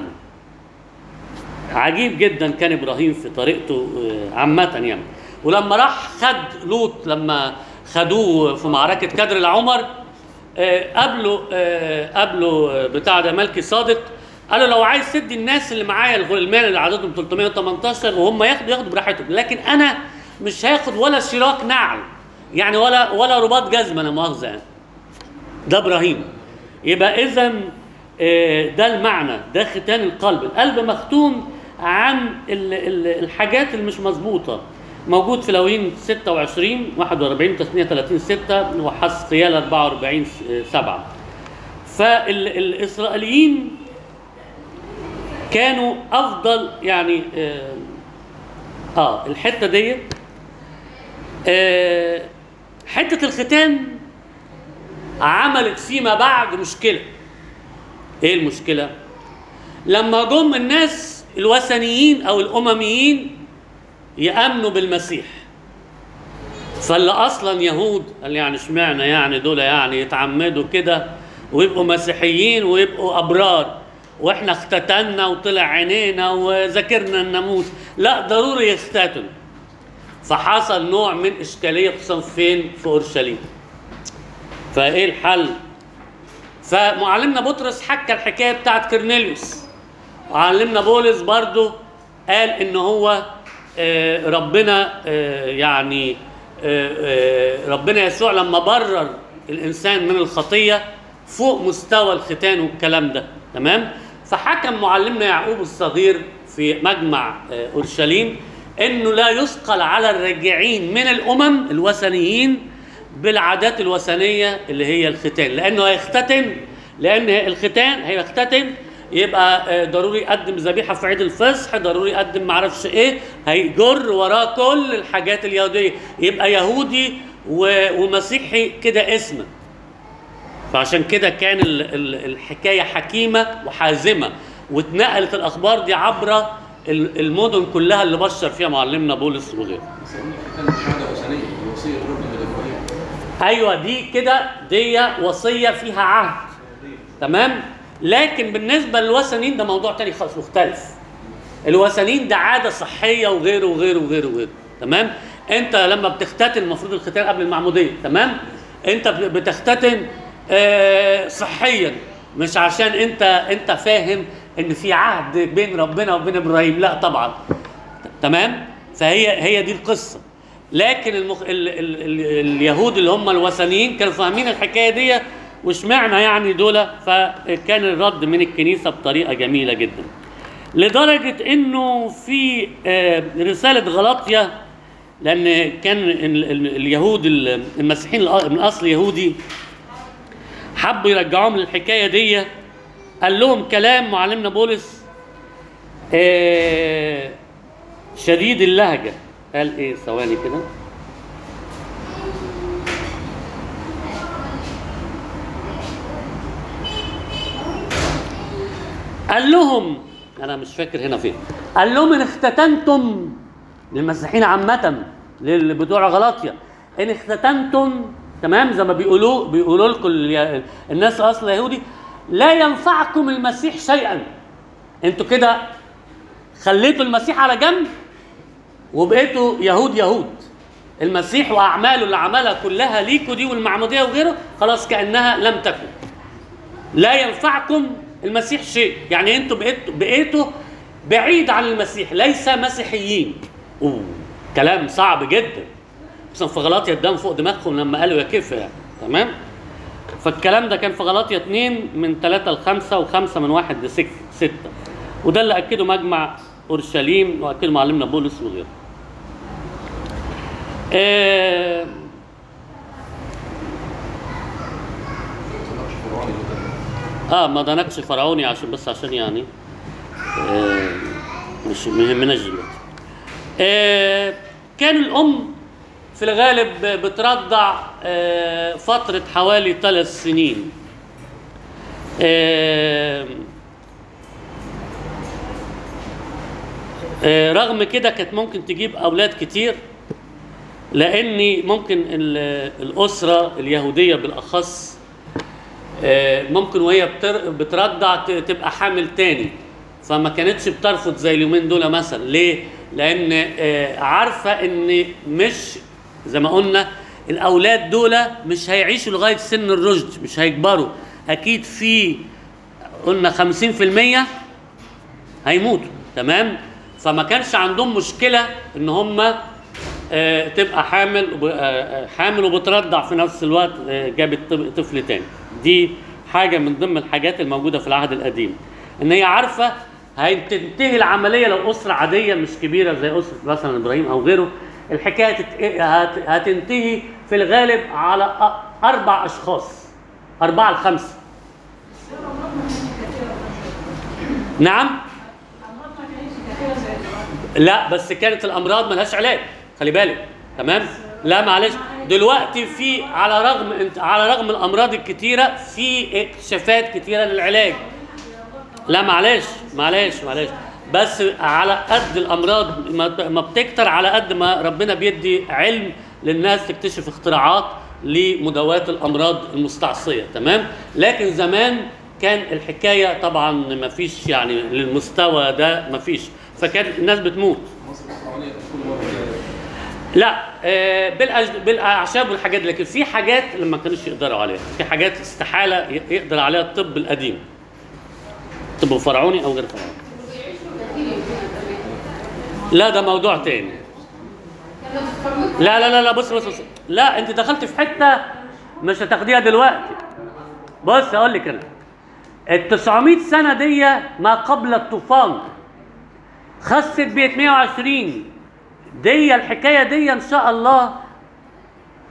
Speaker 1: عجيب جدا كان ابراهيم في طريقته آه، عامه يعني ولما راح خد لوط لما خدوه في معركه كدر العمر آه، قابله آه، قابله آه، بتاع ده ملكي صادق قال له لو عايز تدي الناس اللي معايا الغلمان اللي عددهم 318 وهم ياخدوا ياخدوا براحتهم لكن انا مش هاخد ولا شراك نعل يعني ولا ولا رباط جزمه انا مؤاخذه يعني ده ابراهيم يبقى اذا ده المعنى ده ختان القلب القلب مختوم عن ال- ال- الحاجات اللي مش مظبوطه موجود في لوين 26 41 تثنيه 30 6 وحسقيال 44 7 فالاسرائيليين كانوا افضل يعني اه, آه الحته دي آه حته الختان عملت فيما بعد مشكله ايه المشكله لما جم الناس الوثنيين او الامميين يامنوا بالمسيح فاللي اصلا يهود قال يعني اشمعنى يعني دول يعني يتعمدوا كده ويبقوا مسيحيين ويبقوا ابرار واحنا اختتنا وطلع عينينا وذاكرنا الناموس لا ضروري يختتنوا فحصل نوع من اشكاليه خصوصا فين في اورشليم فايه الحل فمعلمنا بطرس حكى الحكايه بتاعت كرنيليوس وعلمنا بولس برضو قال ان هو آه، ربنا آه، يعني آه، آه، ربنا يسوع لما برر الانسان من الخطيه فوق مستوى الختان والكلام ده تمام فحكم معلمنا يعقوب الصغير في مجمع آه، اورشليم انه لا يثقل على الراجعين من الامم الوثنيين بالعادات الوثنيه اللي هي الختان لانه هيختتن لان الختان هيختتن يبقى آه، ضروري يقدم ذبيحه في عيد الفصح ضروري يقدم معرفش ايه هيجر وراه كل الحاجات اليهوديه يبقى يهودي و- ومسيحي كده اسما فعشان كده كان ال- ال- الحكايه حكيمه وحازمه واتنقلت الاخبار دي عبر ال- المدن كلها اللي بشر فيها معلمنا بولس وغيره
Speaker 2: بس هم الختان مش عاده وثنيه دي وصيه ربنا لابراهيم
Speaker 1: ايوه دي كده دي وصيه فيها عهد تمام لكن بالنسبه للوثنيين ده موضوع تاني خالص مختلف الوثنيين ده عاده صحيه وغيره وغيره وغيره وغيره تمام انت لما بتختتن المفروض الختان قبل المعموديه تمام انت بت- بتختتن آه صحيا مش عشان انت انت فاهم ان في عهد بين ربنا وبين ابراهيم لا طبعا تمام فهي هي دي القصه لكن المخ... ال... ال... ال... اليهود اللي هم الوثنيين كانوا فاهمين الحكايه دي واشمعنى يعني دول فكان الرد من الكنيسه بطريقه جميله جدا لدرجه انه في آه، رساله غلاطيا لان كان ال... ال... اليهود ال- المسيحيين الأ- من اصل يهودي حبوا يرجعوهم للحكايه دي قال لهم كلام معلمنا بولس آه، شديد اللهجة قال ايه ثواني كده قال لهم انا مش فاكر هنا فين قال لهم ان اختتنتم للمسيحيين عامة للي بتوع غلاطيا ان اختتنتم تمام زي ما بيقولوا بيقولوا لكم ال- الناس اصلا يهودي لا ينفعكم المسيح شيئا انتوا كده خليتوا المسيح على جنب وبقيتوا يهود يهود المسيح واعماله اللي عملها كلها ليكوا دي والمعموديه وغيره خلاص كانها لم تكن لا ينفعكم المسيح شيء يعني انتوا بقيتوا بقيتوا بعيد عن المسيح ليس مسيحيين أوه. كلام صعب جدا خصوصا في غلاطيا الدم فوق دماغهم لما قالوا يا كيف يعني تمام فالكلام ده كان في غلاطيا 2 من 3 ل 5 و5 من 1 ل 6 وده اللي اكده مجمع اورشليم واكده معلمنا بولس وغيره. آه
Speaker 2: نقش فرعوني وكده.
Speaker 1: اه ما ده نقش فرعوني عشان بس عشان يعني آه مش ما يهمناش دلوقتي. آه كان الام في الغالب بترضع آه فترة حوالي ثلاث سنين. آه آه رغم كده كانت ممكن تجيب اولاد كتير لان ممكن ال- الاسره اليهوديه بالاخص آه، ممكن وهي بتر- بترضع ت- تبقى حامل تاني فما كانتش بترفض زي اليومين دول مثلا ليه؟ لان آه، عارفه ان مش زي ما قلنا الاولاد دول مش هيعيشوا لغايه سن الرشد مش هيكبروا اكيد في قلنا 50% هيموتوا تمام فما كانش عندهم مشكله ان هم آه، تبقى حامل وب- آه، آه، حامل وبترضع في نفس الوقت آه، جابت طب- طفل تاني دي حاجه من ضمن الحاجات الموجوده في العهد القديم ان هي عارفه هتنتهي العمليه لو اسره عاديه مش كبيره زي اسره مثلا ابراهيم او غيره الحكايه هتت- هت- هتنتهي في الغالب على أ- اربع اشخاص اربعه لخمسه نعم لا بس كانت الامراض ملهاش علاج خلي بالك تمام لا معلش دلوقتي في على رغم انت على رغم الامراض الكتيره في اكتشافات كتيره للعلاج لا معلش معلش معلش بس على قد الامراض ما ما بتكتر على قد ما ربنا بيدي علم للناس تكتشف اختراعات لمداواة الامراض المستعصيه تمام لكن زمان كان الحكايه طبعا ما فيش يعني للمستوى ده ما فيش فكان الناس بتموت
Speaker 2: مصر الفرعونيه كانت كل مره كده.
Speaker 1: لا آه، بالأج... بالاعشاب والحاجات دي لكن في حاجات اللي ما كانوش يقدروا عليها في حاجات استحاله ي- يقدر عليها الطب القديم الطب الفرعوني او غير فرعوني
Speaker 6: بيعيشوا كتير هنا
Speaker 1: لا ده موضوع تاني
Speaker 6: كانوا بيتفرجوا
Speaker 1: لا لا لا لا بص بص بص لا انت دخلت في حته مش هتاخديها دلوقتي بص اقول لك انا ال 900 سنه دي ما قبل الطوفان خست ب 120 دي الحكايه دي ان شاء الله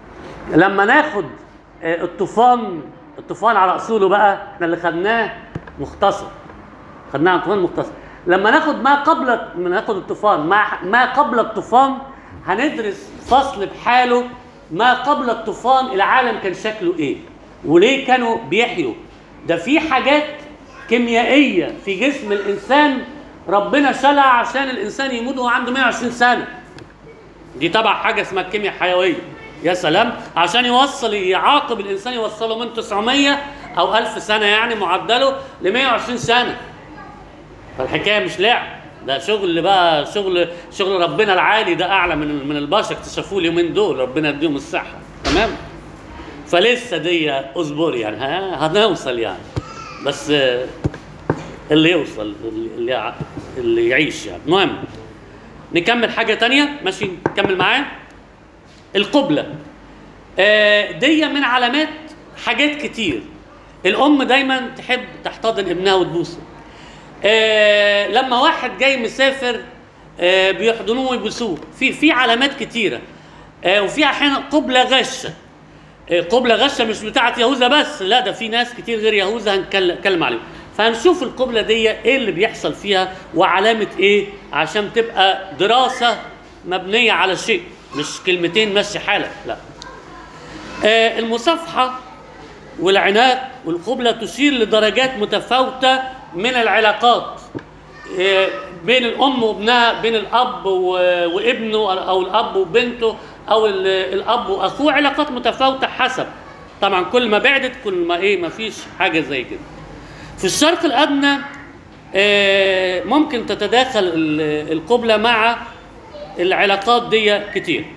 Speaker 1: لما ناخد آه، الطوفان الطوفان على اصوله بقى احنا اللي خدناه مختصر خدناه عن طوفان مختصر لما ناخد ما قبل ما ناخد الطوفان ما ما قبل الطوفان هندرس فصل بحاله ما قبل الطوفان العالم كان شكله ايه وليه كانوا بيحيوا ده في حاجات كيميائيه في جسم الانسان ربنا شالها عشان الانسان يموت وهو عنده 120 سنه دي طبعا حاجه اسمها الكيمياء الحيويه يا سلام عشان يوصل يعاقب الانسان يوصله من 900 او 1000 سنه يعني معدله ل 120 سنه فالحكايه مش لعب ده شغل بقى شغل شغل ربنا العالي ده اعلى من من البشر اكتشفوه اليومين دول ربنا يديهم الصحه تمام فلسه دي اصبر يعني ها هنوصل يعني بس آه، اللي يوصل اللي اللي, يع- اللي يعيش يعني المهم نكمل حاجه تانية ماشي نكمل معايا القبله آه، دي من علامات حاجات كتير الام دايما تحب تحتضن ابنها وتبوسه آه، لما واحد جاي مسافر آه، بيحضنوه ويبوسوه في في علامات كتيره آه، وفي احيانا قبله غشه آه، قبله غشه مش بتاعه يهوذا بس لا ده في ناس كتير غير يهوذا هنتكلم عليهم فهنشوف القبله دي ايه اللي بيحصل فيها وعلامه ايه عشان تبقى دراسه مبنيه على شيء مش كلمتين مشي حالك لا آه، المصافحه والعناق والقبلة تشير لدرجات متفاوتة من العلاقات إيه، بين الأم وابنها بين الأب و- وابنه أو الأب وبنته أو ال- الأب وأخوه علاقات متفاوتة حسب طبعا كل ما بعدت كل ما إيه ما فيش حاجة زي كده في الشرق الأدنى آه، ممكن تتداخل ال- القبلة مع العلاقات دي كتير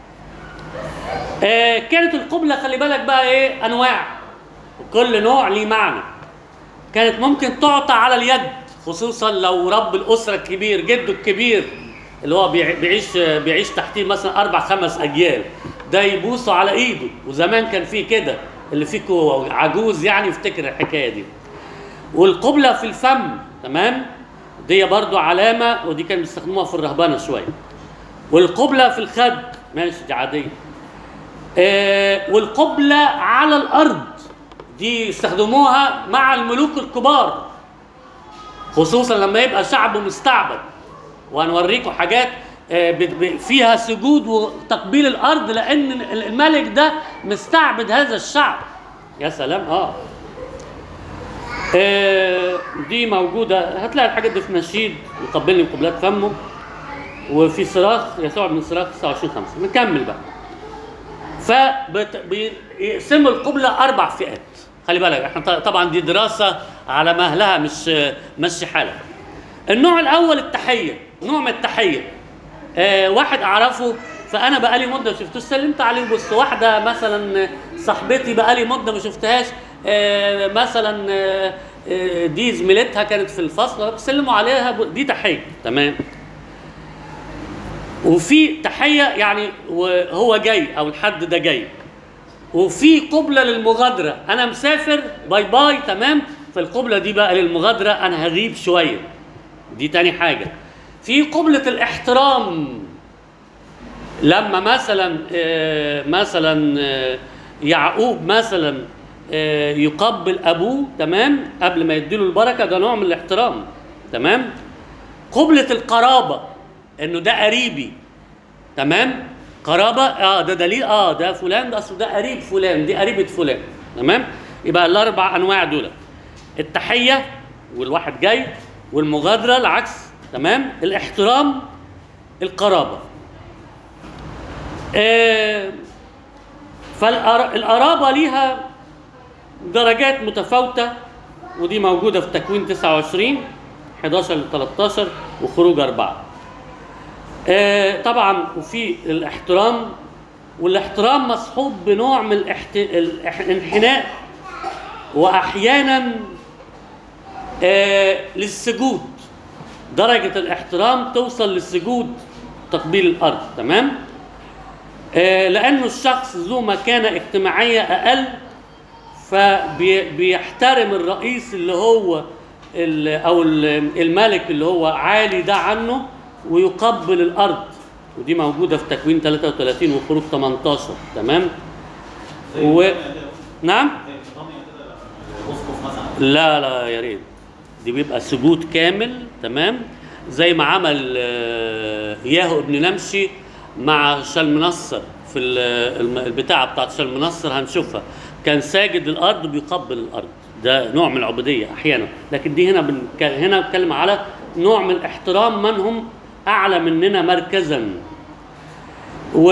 Speaker 1: آه، كانت القبلة خلي بالك بقى ايه انواع وكل نوع ليه معنى كانت ممكن تعطى على اليد خصوصا لو رب الاسره الكبير جده الكبير اللي هو بيع- بيعيش بيعيش تحتيه مثلا اربع خمس اجيال ده يبوسه على ايده وزمان كان في كده اللي فيكو عجوز يعني يفتكر الحكايه دي والقبله في الفم تمام دي برضو علامه ودي كانوا بيستخدموها في الرهبنه شويه والقبله في الخد ماشي دي عاديه آه، والقبلة على الأرض دي يستخدموها مع الملوك الكبار خصوصا لما يبقى شعب مستعبد وهنوريكم حاجات آه، بت- ب- فيها سجود وتقبيل الأرض لأن ال- الملك ده مستعبد هذا الشعب يا سلام اه آه، دي موجودة هتلاقي الحاجات دي في نشيد يقبلني بقبلات فمه وفي صراخ يسوع من صراخ 29 5 نكمل بقى فبيقسموا القبلة أربع فئات خلي بالك احنا ط- طبعا دي دراسة على مهلها مش مشي حالك النوع الأول التحية نوع من التحية آه واحد أعرفه فأنا بقالي مدة ما شفتوش سلمت عليه بص واحدة مثلا صاحبتي بقالي مدة ما شفتهاش آه مثلا آه آه، دي زميلتها كانت في الفصل بيسلموا عليها ب- دي تحية تمام وفي تحية يعني وهو جاي أو الحد ده جاي وفي قبلة للمغادرة أنا مسافر باي باي تمام فالقبلة دي بقى للمغادرة أنا هغيب شوية دي تاني حاجة في قبلة الاحترام لما مثلا آه، مثلا آه، يعقوب مثلا آه، يقبل ابوه تمام قبل ما يديله البركه ده نوع من الاحترام تمام قبلة القرابة انه ده قريبي تمام قرابة اه ده دليل اه ده فلان ده اصل ده قريب فلان دي قريبة فلان تمام يبقى الاربع انواع دول التحية والواحد جاي والمغادرة العكس تمام الاحترام القرابة آه فالقرابة ليها درجات متفاوتة ودي موجودة في تكوين 29 11 ل 13 وخروج أربعة. آه طبعا وفي الاحترام والاحترام مصحوب بنوع من الاحت... الإح- الانحناء واحيانا آه للسجود درجة الاحترام توصل للسجود تقبيل الأرض تمام؟ آه لأنه الشخص ذو مكانة اجتماعية أقل فبيحترم الرئيس اللي هو ال- او ال- الملك اللي هو عالي ده عنه ويقبل الارض ودي موجوده في تكوين 33 وخروج 18 تمام
Speaker 3: زي
Speaker 1: و...
Speaker 3: النظام كده.
Speaker 1: نعم
Speaker 3: زي النظام كده اسقف مثلا
Speaker 1: لا لا يا ريت دي بيبقى سجود كامل تمام زي ما عمل آه، ياهو ابن نمشي مع شلمنصر في ال- الم- البتاعه بتاعت شلمنصر هنشوفها كان ساجد الارض وبيقبل الارض ده نوع من العبوديه احيانا لكن دي هنا بنك... هنا بنتكلم على نوع من الاحترام من هم اعلى مننا مركزا و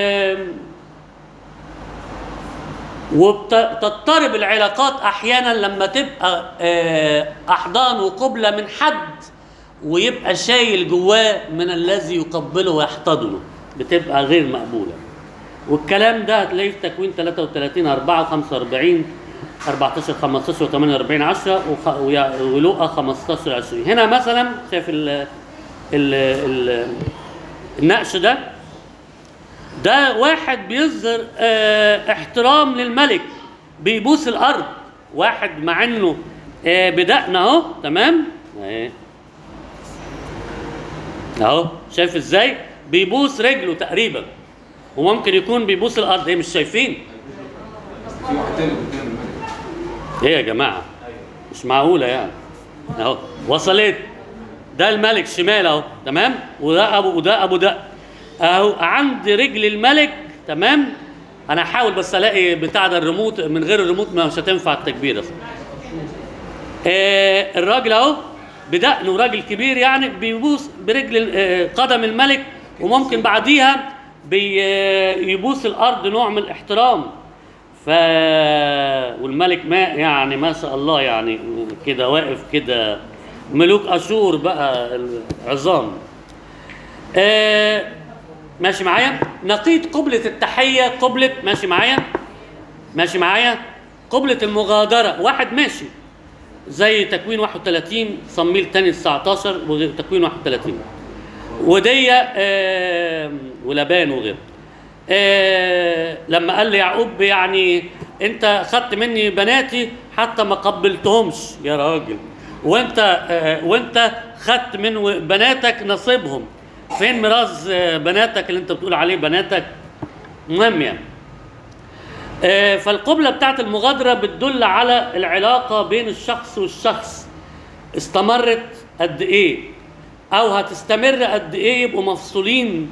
Speaker 1: وتضطرب العلاقات احيانا لما تبقى آه، احضان وقبله من حد ويبقى شايل جواه من الذي يقبله ويحتضنه بتبقى غير مقبوله والكلام ده هتلاقيه في تكوين 33 4 45 14 15 و 48 10 وخ- ويا- ولوقا 15 20 هنا مثلا شايف ال ال ال النقش ده ده واحد بيظهر اه احترام للملك بيبوس الارض واحد مع انه اه بدقن اهو تمام اهي اهو شايف ازاي بيبوس رجله تقريبا وممكن يكون بيبوس الارض ايه مش شايفين
Speaker 2: في واحد تاني قدام الملك
Speaker 1: ايه يا جماعه مش معقوله يعني اهو وصلت ده الملك شمال اهو تمام وده ابو وده ابو ده اهو عند رجل الملك تمام انا هحاول بس الاقي بتاع ده الريموت من غير الريموت مش هتنفع التكبيره آه الراجل اهو بدقنه راجل كبير يعني بيبوس برجل آه قدم الملك وممكن بعديها بيبوس الارض نوع من الاحترام ف والملك ما يعني ما شاء الله يعني كده واقف كده ملوك اشور بقى العظام آه ماشي معايا نقيض قبلة التحية قبلة ماشي معايا ماشي معايا قبلة المغادرة واحد ماشي زي تكوين 31 صميل تاني 19 وتكوين 31 ودي آه ولبان وغيره آه لما قال ليعقوب يعني انت خدت مني بناتي حتى ما قبلتهمش يا راجل وانت آه وانت خدت من بناتك نصيبهم فين ميراث آه بناتك اللي انت بتقول عليه بناتك مهم يعني آه فالقبلة بتاعت المغادرة بتدل على العلاقة بين الشخص والشخص استمرت قد ايه او هتستمر قد ايه يبقوا مفصولين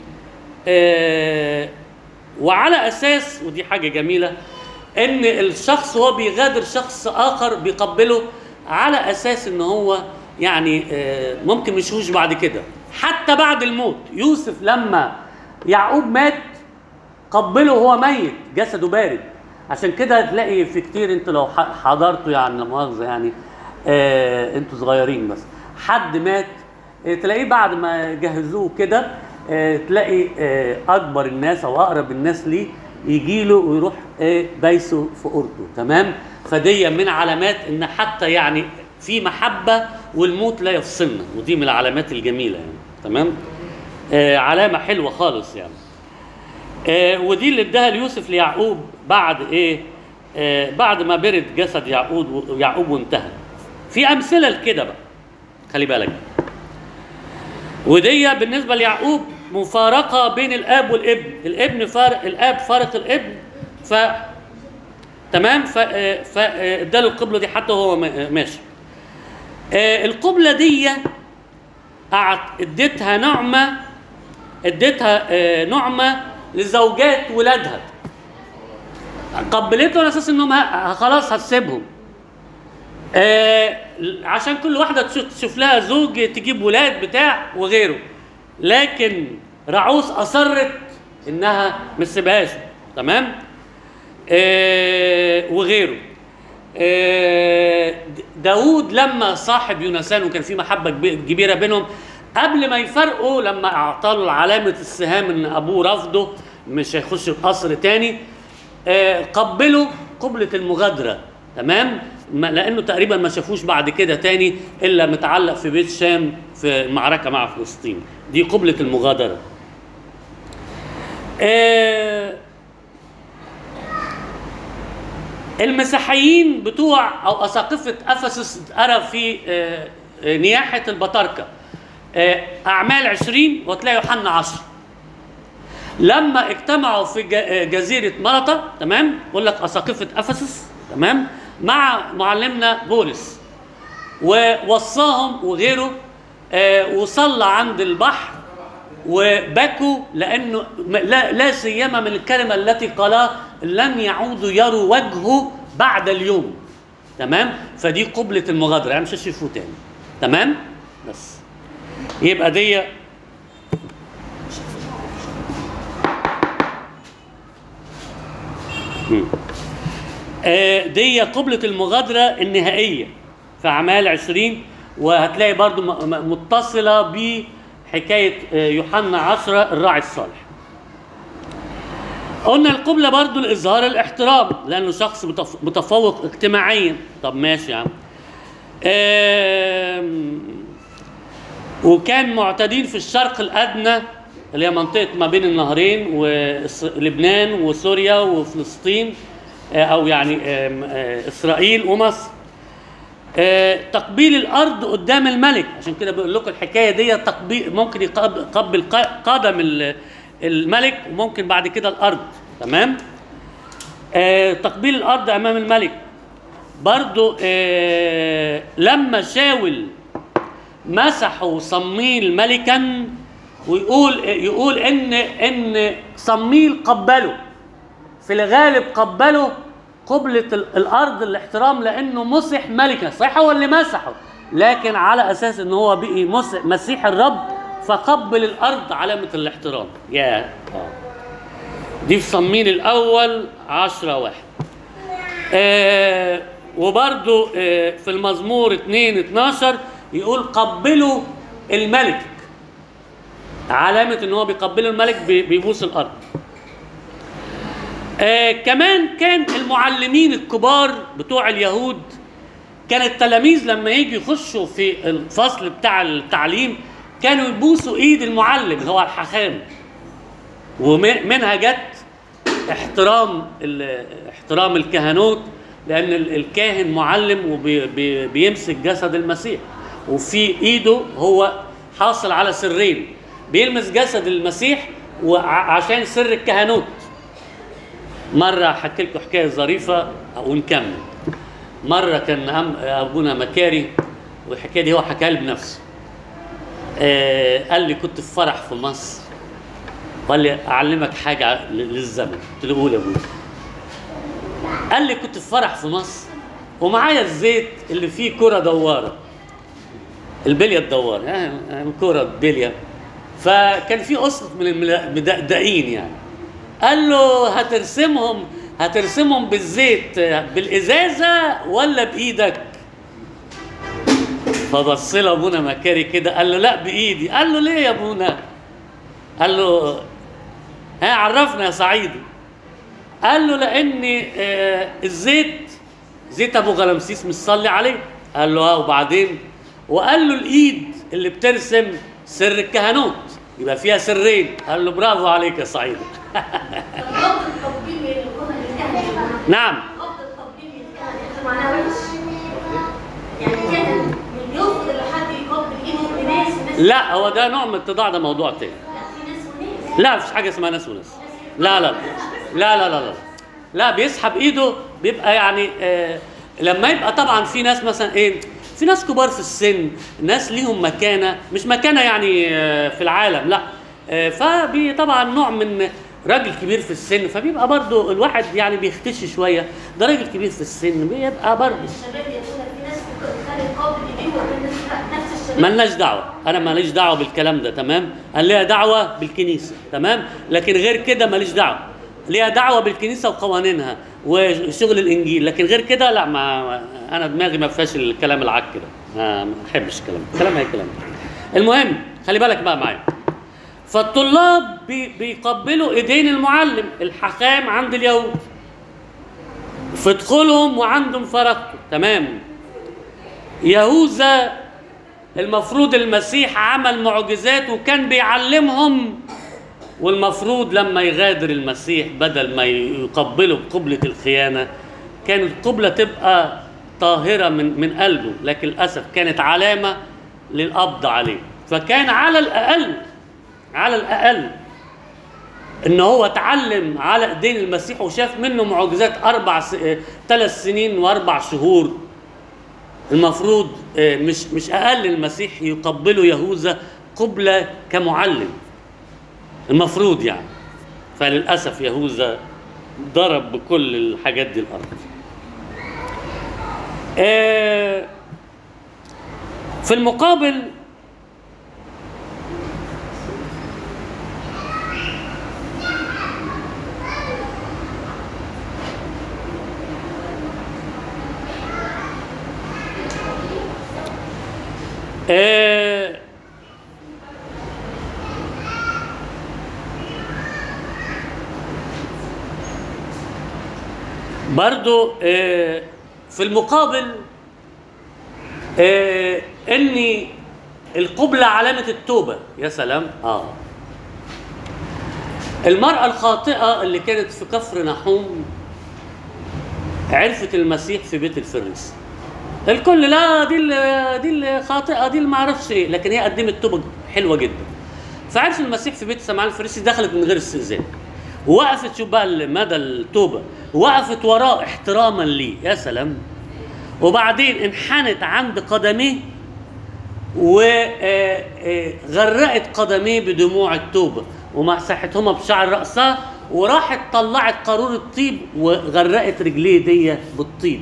Speaker 1: آه وعلى اساس ودي حاجه جميله ان الشخص هو بيغادر شخص اخر بيقبله على اساس ان هو يعني آه ممكن مشوش بعد كده حتى بعد الموت يوسف لما يعقوب مات قبله وهو ميت جسده بارد عشان كده تلاقي في كتير انت لو حضرتوا يعني لا مؤاخذه يعني آه انتوا صغيرين بس حد مات آه تلاقيه بعد ما جهزوه كده آه تلاقي آه اكبر الناس او اقرب الناس ليه يجي له ويروح آه دايسه في قرطه تمام فدي من علامات ان حتى يعني في محبه والموت لا يفصلنا ودي من العلامات الجميله يعني تمام آه علامه حلوه خالص يعني آه ودي اللي اداها ليوسف ليعقوب بعد ايه آه بعد ما برد جسد يعقوب يعقوب وانتهى في امثله لكده بقى خلي بالك ودي بالنسبه ليعقوب مفارقه بين الاب والابن الابن فارق الاب فارق الابن ف تمام ف فاداله القبله دي حتى وهو ماشي آه القبله دي قعد اديتها نعمه اديتها آه نعمه لزوجات ولادها قبلته على اساس انهم خلاص هتسيبهم آه عشان كل واحده تشوف لها زوج تجيب ولاد بتاع وغيره لكن رعوس اصرت انها ما تسيبهاش تمام آه وغيره آه داود لما صاحب يونسان وكان في محبه كبيره بينهم قبل ما يفرقوا لما اعطاه علامه السهام ان ابوه رفضه مش هيخش القصر تاني آه قبلوا قبله المغادره تمام لانه تقريبا ما شافوش بعد كده تاني الا متعلق في بيت شام في المعركه مع فلسطين دي قبله المغادره آه المسيحيين بتوع او اساقفه افسس ارى في آه نياحه البطاركه آه اعمال 20 وتلاقي يوحنا 10 لما اجتمعوا في ج- جزيره ملطه تمام بقول لك اساقفه افسس تمام مع معلمنا بولس ووصاهم وغيره آه، وصلى عند البحر وبكوا لانه م- لا, لا سيما من الكلمه التي قالها لن يعودوا يروا وجهه بعد اليوم تمام فدي قبله المغادره يعني مش هيشوفوه تاني تمام بس يبقى دي مم. آه، دي قبلة المغادرة النهائية في أعمال عشرين وهتلاقي برضو م- م- متصلة بحكاية آه، يوحنا عشرة الراعي الصالح قلنا القبلة برضو لإظهار الاحترام لأنه شخص متف- متفوق اجتماعيا طب ماشي يا عم آم، وكان معتدين في الشرق الأدنى اللي هي منطقة ما بين النهرين ولبنان وسوريا وفلسطين آه، أو يعني آم، آه، إسرائيل ومصر آه، تقبيل الأرض قدام الملك عشان كده بقول لكم الحكاية دي تقبيل ممكن يقب- يقبل ق- قدم ال- الملك وممكن بعد كده الأرض تمام آه، تقبيل الأرض أمام الملك برضو آه، لما شاول مسحوا صميل ملكا ويقول يقول ان ان صميل قبله في الغالب قبله قبلة ال- الارض الاحترام لانه مسح ملكا صحيح هو اللي مسحه لكن على اساس ان هو بقي مس- مسيح الرب فقبل الارض علامة الاحترام يا آه. دي في صميل الاول عشرة واحد آه وبرضو آه في المزمور 2 12 يقول قبلوا الملك علامة ان هو بيقبلوا الملك بي- بيبوس الارض آه كمان كان المعلمين الكبار بتوع اليهود كان التلاميذ لما يجي يخشوا في الفصل بتاع التعليم كانوا يبوسوا ايد المعلم اللي هو الحخام ومنها جت احترام ال- احترام الكهنوت لان ال- الكاهن معلم وبيمسك جسد المسيح وفي ايده هو حاصل على سرين بيلمس جسد المسيح وعشان سر الكهنوت مره احكي لكم حكايه ظريفه ونكمل مره كان أم- ابونا مكاري والحكايه دي هو حكاها لي بنفسه آه قال لي كنت في فرح في مصر قال لي اعلمك حاجه ل- للزمن قلت له قول يا ابويا قال لي كنت في فرح في مصر ومعايا الزيت اللي فيه كره دواره البليه الدواره يعني يعني كره بليه فكان في اسقف من المدقدقين يعني قال له هترسمهم هترسمهم بالزيت بالازازه ولا بايدك فبص له ابونا مكاري كده قال له لا بايدي قال له ليه يا ابونا قال له ها عرفنا يا صعيدي قال له لان آه، الزيت زيت ابو غلمسيس مش صلي عليه قال له اه وبعدين وقال له الايد اللي بترسم سر الكهنوت يبقى فيها سرين قال له برافو عليك يا صعيدي
Speaker 7: أفضل التطبيق من الكهنة للكهنة
Speaker 1: نعم
Speaker 7: أفضل التطبيق من الكهنة ده معناه وحش يعني الكاهن من بيرفض ان حد يقبل ايده لناس وناس
Speaker 1: لا هو ده نوع من التضاع ده موضوع تاني
Speaker 7: لا في ناس وناس
Speaker 1: لا مفيش حاجه اسمها ناس وناس لا لا لا لا لا لا لا بيسحب ايده بيبقى يعني آه لما يبقى طبعا في ناس مثلا ايه في ناس كبار في السن ناس ليهم مكانه مش مكانه يعني آه في العالم لا آه فبي طبعا نوع من راجل كبير في السن فبيبقى برضه الواحد يعني بيختشي شويه ده راجل كبير في السن بيبقى برضه
Speaker 7: الشباب يقول لك في ناس بتخلي قابل ايده وفي ناس لا نفس الشباب
Speaker 1: ملناش دعوه انا ماليش دعوه بالكلام ده تمام انا ليها دعوه بالكنيسه تمام لكن غير كده ماليش دعوه ليها دعوه بالكنيسه وقوانينها وشغل الانجيل لكن غير كده لا ما انا دماغي ما فيهاش الكلام العك ده ما ما احبش الكلام ده الكلام هي كلام المهم خلي بالك بقى معايا فالطلاب بي بيقبلوا ايدين المعلم الحكام عند اليهود في دخولهم وعندهم فرقته تمام يهوذا المفروض المسيح عمل معجزات وكان بيعلمهم والمفروض لما يغادر المسيح بدل ما يقبله بقبلة الخيانة كانت القبلة تبقى طاهرة من من قلبه لكن للأسف كانت علامة للقبض عليه فكان على الأقل على الأقل ان هو اتعلم على ايدين المسيح وشاف منه معجزات اربع س... ثلاث سنين واربع شهور المفروض آه، مش مش اقل المسيح يقبله يهوذا قبله كمعلم المفروض يعني فللاسف يهوذا ضرب بكل الحاجات دي الارض آه، في المقابل آه، برضو آه، في المقابل آه، ان القبلة علامة التوبة يا سلام اه المرأة الخاطئة اللي كانت في كفر نحوم عرفت المسيح في بيت الفريسي الكل لا دي ال- دي الخاطئه دي اللي ما اعرفش ايه لكن هي قدمت توبه حلوه جدا فعرف المسيح في بيت سمعان الفريسي دخلت من غير استئذان ووقفت شوف بقى مدى التوبه وقفت وراه احتراما ليه يا سلام وبعدين انحنت عند قدميه وغرقت قدميه بدموع التوبه ومسحتهما بشعر راسها وراحت طلعت قارورة طيب وغرقت رجليه دي بالطيب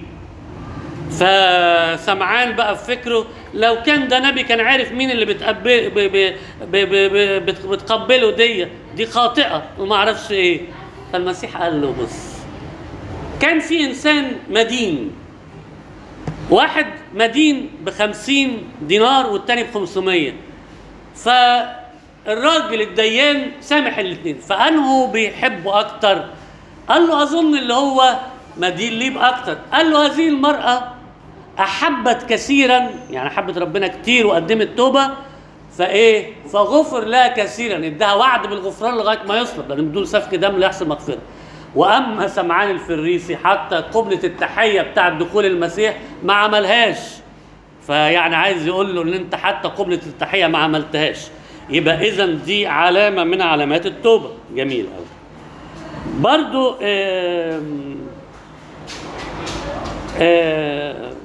Speaker 1: فسمعان بقى في فكره لو كان ده نبي كان عارف مين اللي بتقبل ب- ب- ب- ب- بت- بتقبله دي دي خاطئه وما اعرفش ايه فالمسيح قال له بص كان في انسان مدين واحد مدين بخمسين دينار والتاني بخمسمية فالراجل الديان سامح الاثنين فانه بيحبه اكتر قال له اظن اللي هو مدين ليه باكتر قال له هذه المراه احبت كثيرا يعني حبت ربنا كتير وقدمت توبه فايه فغفر لها كثيرا ادها وعد بالغفران لغايه ما يصلب لان بدون سفك دم لا يحصل مغفره واما سمعان الفريسي حتى قبله التحيه بتاعه دخول المسيح ما عملهاش فيعني عايز يقول له ان انت حتى قبله التحيه ما عملتهاش يبقى اذا دي علامه من علامات التوبه جميل قوي برضو آم، آم،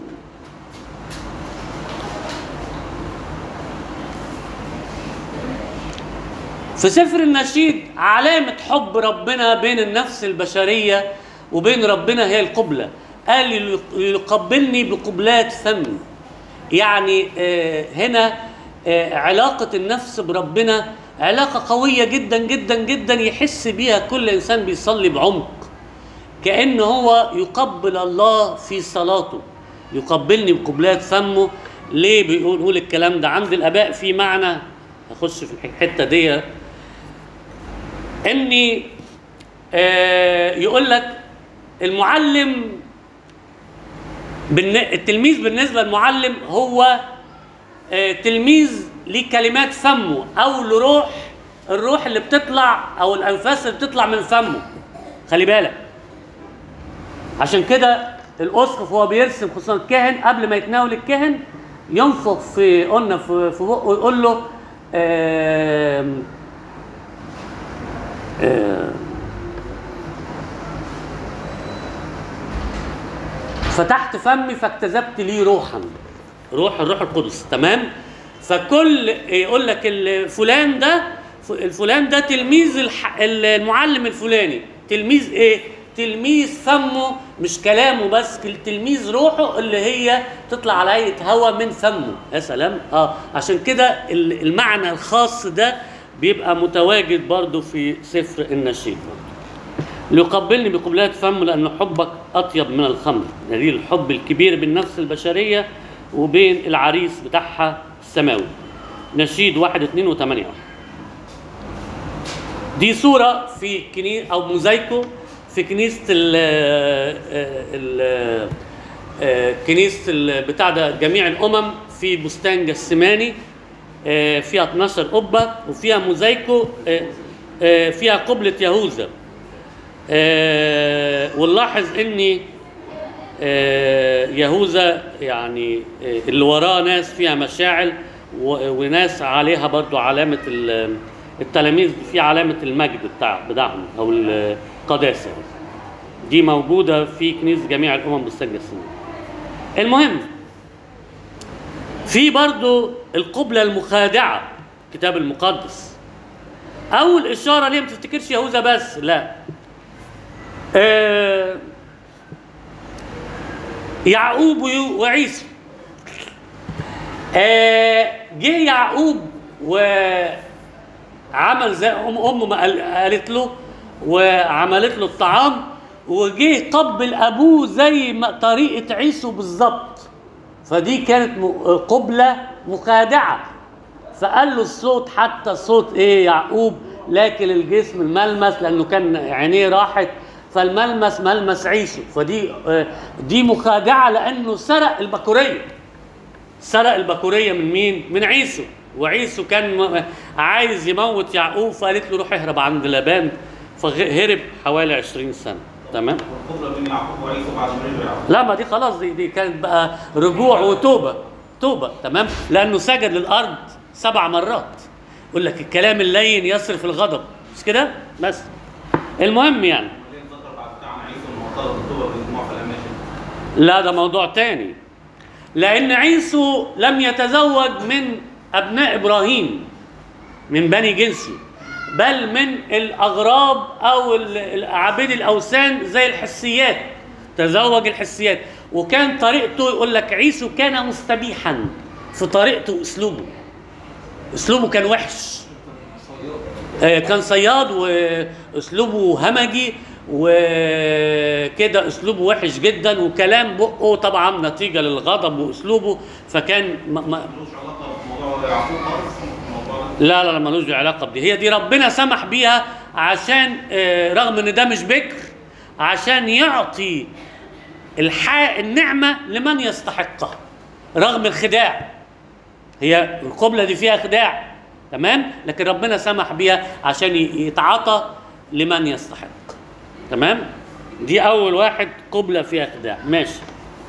Speaker 1: في سفر النشيد علامة حب ربنا بين النفس البشرية وبين ربنا هي القبلة قال يقبلني بقبلات فم يعني آه، هنا آه، علاقة النفس بربنا علاقة قوية جدا جدا جدا يحس بيها كل إنسان بيصلي بعمق كأن هو يقبل الله في صلاته يقبلني بقبلات فمه ليه بيقول يقول الكلام ده عند الآباء في معنى هخش في الحتة دي اني آه يقول لك المعلم بالن- التلميذ بالنسبه للمعلم هو آه تلميذ لكلمات فمه او لروح الروح اللي بتطلع او الانفاس اللي بتطلع من فمه خلي بالك عشان كده الاسقف وهو بيرسم خصوصا الكاهن قبل ما يتناول الكاهن ينفخ في قلنا في في بقه ويقول له آم آم فتحت فمي فاكتسبت لي روحا روح الروح القدس تمام فكل يقول لك الفلان ده الفلان ده تلميذ الح- المعلم الفلاني تلميذ ايه تلميذ فمه مش كلامه بس تلميذ روحه اللي هي تطلع على هيئه هوا من فمه يا سلام اه عشان كده ال- المعنى الخاص ده بيبقى متواجد برضو في سفر النشيد برضو. ليقبلني بقبلات فمه لأن حبك أطيب من الخمر دليل الحب الكبير بالنفس البشرية وبين العريس بتاعها السماوي نشيد واحد اتنين وتمانية واحد دي صورة في كنيسة أو موزايكو في كنيسة ال ال ال كنيسة ال- بتاع ده جميع الأمم في بستان جسماني آه، فيها 12 قبة وفيها موزايكو آه، آه، فيها قبلة يهوذا آه، ونلاحظ ان آه، يهوذا يعني آه، اللي وراه ناس فيها مشاعل و- وناس عليها برضو علامة ال- التلاميذ في علامه المجد بتاع بتاعهم او القداسه دي موجوده في كنيسه جميع الامم بالسجن السنين المهم في برضو القبلة المخادعة الكتاب المقدس أول إشارة ليه ما تفتكرش يهوذا بس لا آه يعقوب ويو- وعيسى آه جه يعقوب وعمل زي أم أمه ما قال- قالت له وعملت له الطعام وجه قبل أبوه زي ما طريقة عيسو بالظبط فدي كانت م- قبلة مخادعة فقال له الصوت حتى صوت ايه يعقوب لكن الجسم الملمس لانه كان عينيه راحت فالملمس ملمس عيسو فدي آه، دي مخادعة لانه سرق البكورية سرق البكورية من مين؟ من عيسو وعيسو كان م- عايز يموت يعقوب فقالت له روح اهرب عند لابان فهرب حوالي 20 سنة تمام؟
Speaker 3: القبلة بين يعقوب وعيسى بعد ما رجع يعقوب
Speaker 1: لا ما دي خلاص دي, دي كانت بقى رجوع وتوبه توبه تمام لانه سجد للارض سبع مرات يقول لك الكلام اللين يصرف الغضب مش كده بس المهم يعني
Speaker 3: ليه ذكر بعد بتاع عيسى انه طلب التوبه بالدموع في الاماكن
Speaker 1: لا ده موضوع تاني لان عيسو لم يتزوج من ابناء ابراهيم من بني جنسه بل من الاغراب او ال- عابدي الاوثان زي الحسيات تزوج الحسيات وكان طريقته يقول لك عيسو كان مستبيحا في طريقته واسلوبه اسلوبه كان وحش آه، كان صياد واسلوبه همجي وكده اسلوبه وحش جدا وكلام بقه طبعا نتيجه للغضب واسلوبه فكان ما ما
Speaker 3: ملوش علاقه بموضوع يعقوب خالص الموضوع ده
Speaker 1: لا لا لا ملوش علاقه بدي هي دي ربنا سمح بيها عشان آه، رغم ان ده مش بكر عشان يعطي الحق النعمه لمن يستحقها رغم الخداع هي القبله دي فيها خداع تمام لكن ربنا سمح بيها عشان ي- يتعاطى لمن يستحق تمام دي اول واحد قبله فيها خداع ماشي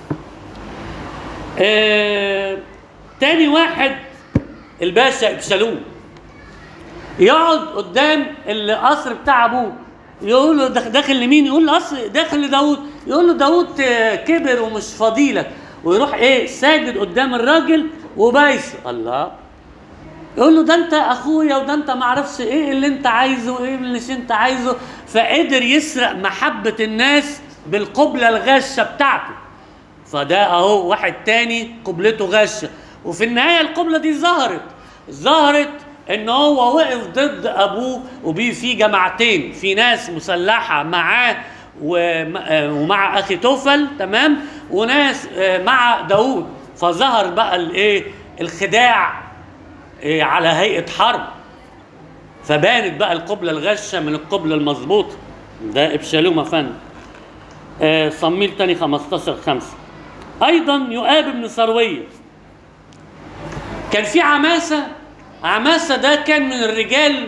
Speaker 1: آه تاني واحد الباشا ابشالوم يقعد قدام القصر بتاع ابوه يقول له داخ- داخل لمين يقول له قصر داخل لداود يقول له داود آه، كبر ومش فضيلك ويروح ايه ساجد قدام الراجل وبايسه الله يقول له ده انت اخويا وده انت معرفش ايه اللي انت عايزه وايه اللي مش انت عايزه فقدر يسرق محبة الناس بالقبلة الغشة بتاعته فده اهو واحد تاني قبلته غشة وفي النهاية القبلة دي ظهرت ظهرت ان هو وقف ضد ابوه وبي في جماعتين في ناس مسلحة معاه وم- آه، ومع اخي توفل تمام وناس آه، مع داوود فظهر بقى الايه الخداع إيه، على هيئة حرب فبانت بقى القبلة الغشة من القبلة المظبوطة ده ابشالوم فن آه صميل تاني 15 خمسة أيضا يؤاب بن سروية كان في عماسة عماسة ده كان من الرجال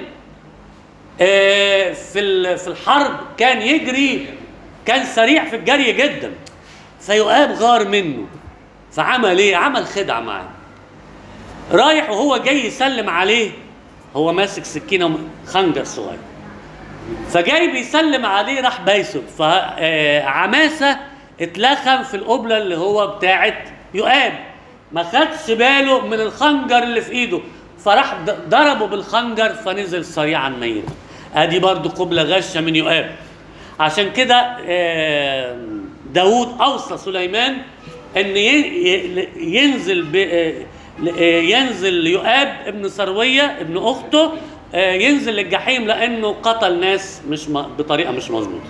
Speaker 1: آه في ال- في الحرب كان يجري كان سريع في الجري جدا فيؤاب غار منه فعمل ايه؟ عمل خدعة معاه رايح وهو جاي يسلم عليه هو ماسك سكينه خنجر صغير فجاي بيسلم عليه راح بايسه فعماسه اتلخم في القبله اللي هو بتاعت يؤاب ما خدش باله من الخنجر اللي في ايده فراح ض- ضربه بالخنجر فنزل سريعا ميتا ادي برضو قبله غشه من يؤاب عشان كده آه، داود اوصى سليمان ان ي- ي- ينزل ب آه، ل- آه، ينزل يؤاب ابن سرويه ابن اخته آه، ينزل للجحيم لانه قتل ناس مش م- بطريقه مش مظبوطه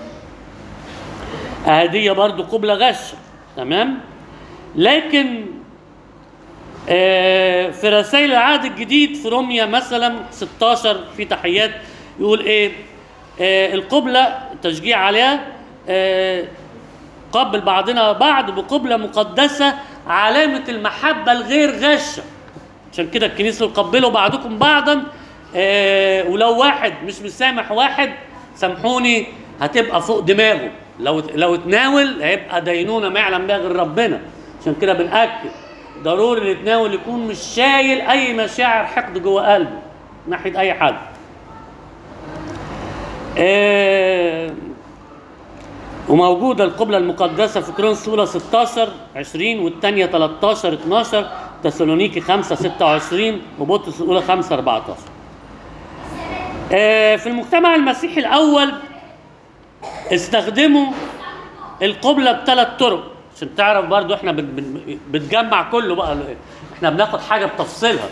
Speaker 1: هدية برضو قبلة غشة تمام لكن آه، في رسائل العهد الجديد في روميا مثلا 16 في تحيات يقول ايه آه، القبلة تشجيع عليها آه، قبل بعضنا بعض بقبلة مقدسة علامة المحبة الغير غاشة عشان كده الكنيسة يقبلوا بعضكم بعضا آه ولو واحد مش مسامح واحد سامحوني هتبقى فوق دماغه لو لو اتناول هيبقى دينونة ما يعلم بها غير ربنا عشان كده بنأكد ضروري اللي يتناول يكون مش شايل أي مشاعر حقد جوه قلبه ناحية أي حد آه وموجودة القبلة المقدسة في كورنثوس الأولى 16 20 والثانية 13 12 تسالونيكي 5 26 وبطرس الأولى 5 14 آه في المجتمع المسيحي الأول استخدموا القبلة بثلاث طرق عشان تعرف برضو احنا بن- بن- بتجمع كله بقى احنا بناخد حاجة بتفصيلها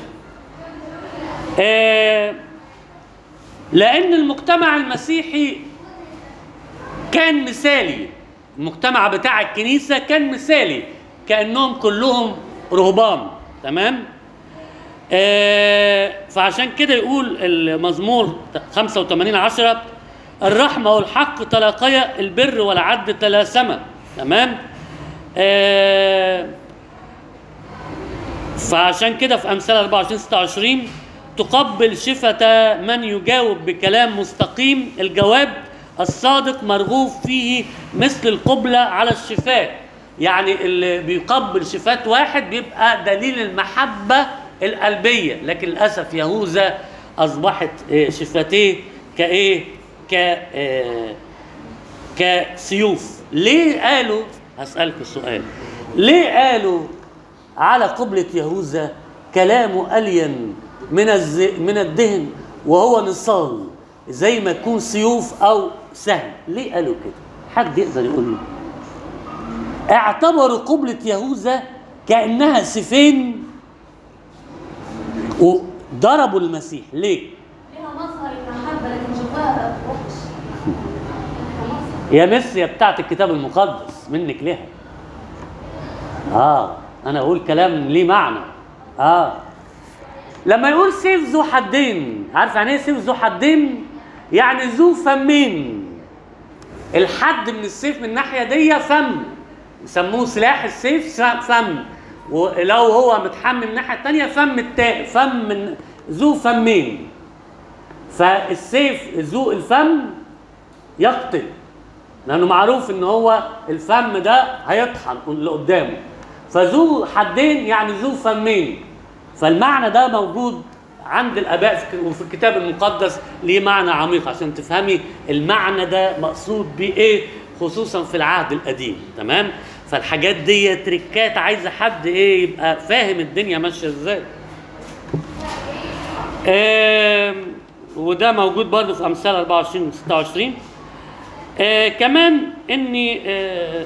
Speaker 1: آه لأن المجتمع المسيحي كان مثالي المجتمع بتاع الكنيسة كان مثالي كأنهم كلهم رهبان تمام آه فعشان كده يقول المزمور 85 10 الرحمة والحق تلاقيا البر والعدل تلاسما تمام آه فعشان كده في امثال 24 26 تقبل شفة من يجاوب بكلام مستقيم الجواب الصادق مرغوب فيه مثل القبلة على الشفاء يعني اللي بيقبل شفات واحد بيبقى دليل المحبة القلبية لكن للأسف يهوذا أصبحت آه، شفتيه كإيه ك آه، كسيوف ليه قالوا هسألك السؤال ليه قالوا على قبلة يهوذا كلامه ألين من الز... من الدهن وهو نصال زي ما يكون سيوف أو سهم ليه قالوا كده حد يقدر يقول لي اعتبروا قبلة يهوذا كأنها سيفين وضربوا المسيح ليه
Speaker 7: لها مظهر المحبة لكن جواها وحش
Speaker 1: يا ميسي يا بتاعت الكتاب المقدس منك لها اه انا اقول كلام ليه معنى اه لما يقول سيف ذو حدين عارف يعني ايه سيف ذو حدين يعني ذو فمين الحد من السيف من الناحيه دي فم يسموه سلاح السيف فم ولو هو متحمي من الناحيه الثانيه فم التاء فم من ذو فمين فالسيف ذو الفم يقتل لانه معروف ان هو الفم ده هيطحن اللي قدامه فذو حدين يعني ذو فمين فالمعنى ده موجود عند الاباء في- وفي الكتاب المقدس ليه معنى عميق عشان تفهمي المعنى ده مقصود بيه ايه خصوصا في العهد القديم تمام فالحاجات دي تريكات عايزه حد ايه يبقى فاهم الدنيا ماشيه ازاي آم، وده موجود برضه في امثال 24 و 26 آه كمان اني آه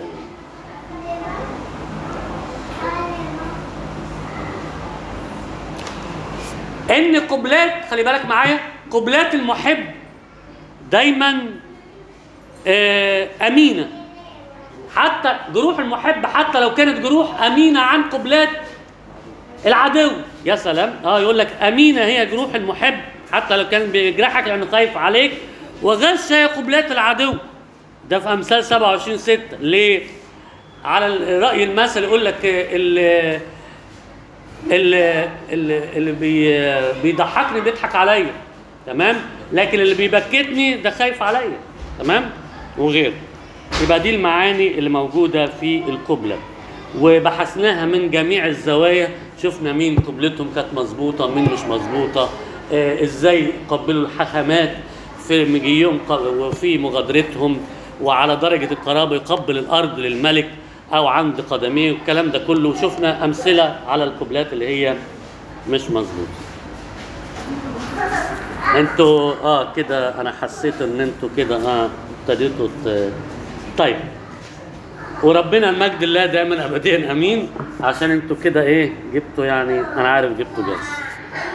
Speaker 1: ان قبلات خلي بالك معايا قبلات المحب دايما آه امينه حتى جروح المحب حتى لو كانت جروح امينه عن قبلات العدو يا سلام اه يقول لك امينه هي جروح المحب حتى لو كان بيجرحك لانه خايف عليك وغش هي قبلات العدو ده في امثال 27 6 ليه؟ على الراي المثل يقول لك اللي اللي اللي, اللي بي بيضحكني بيضحك عليا تمام؟ لكن اللي بيبكتني ده خايف عليا تمام؟ وغيره يبقى دي المعاني اللي موجوده في القبله وبحثناها من جميع الزوايا شفنا مين قبلتهم كانت مظبوطه مين مش مظبوطه آه ازاي قبلوا الحكمات في مجيهم ق- وفي مغادرتهم وعلى درجه القرابه يقبل الارض للملك او عند قدميه والكلام ده كله شفنا امثله على القبلات اللي هي مش مظبوطه انتوا اه كده انا حسيت ان انتوا كده اه ابتديتوا ت- طيب وربنا المجد الله دائما ابديا امين عشان انتوا كده ايه جبتوا يعني انا عارف جبتوا جاز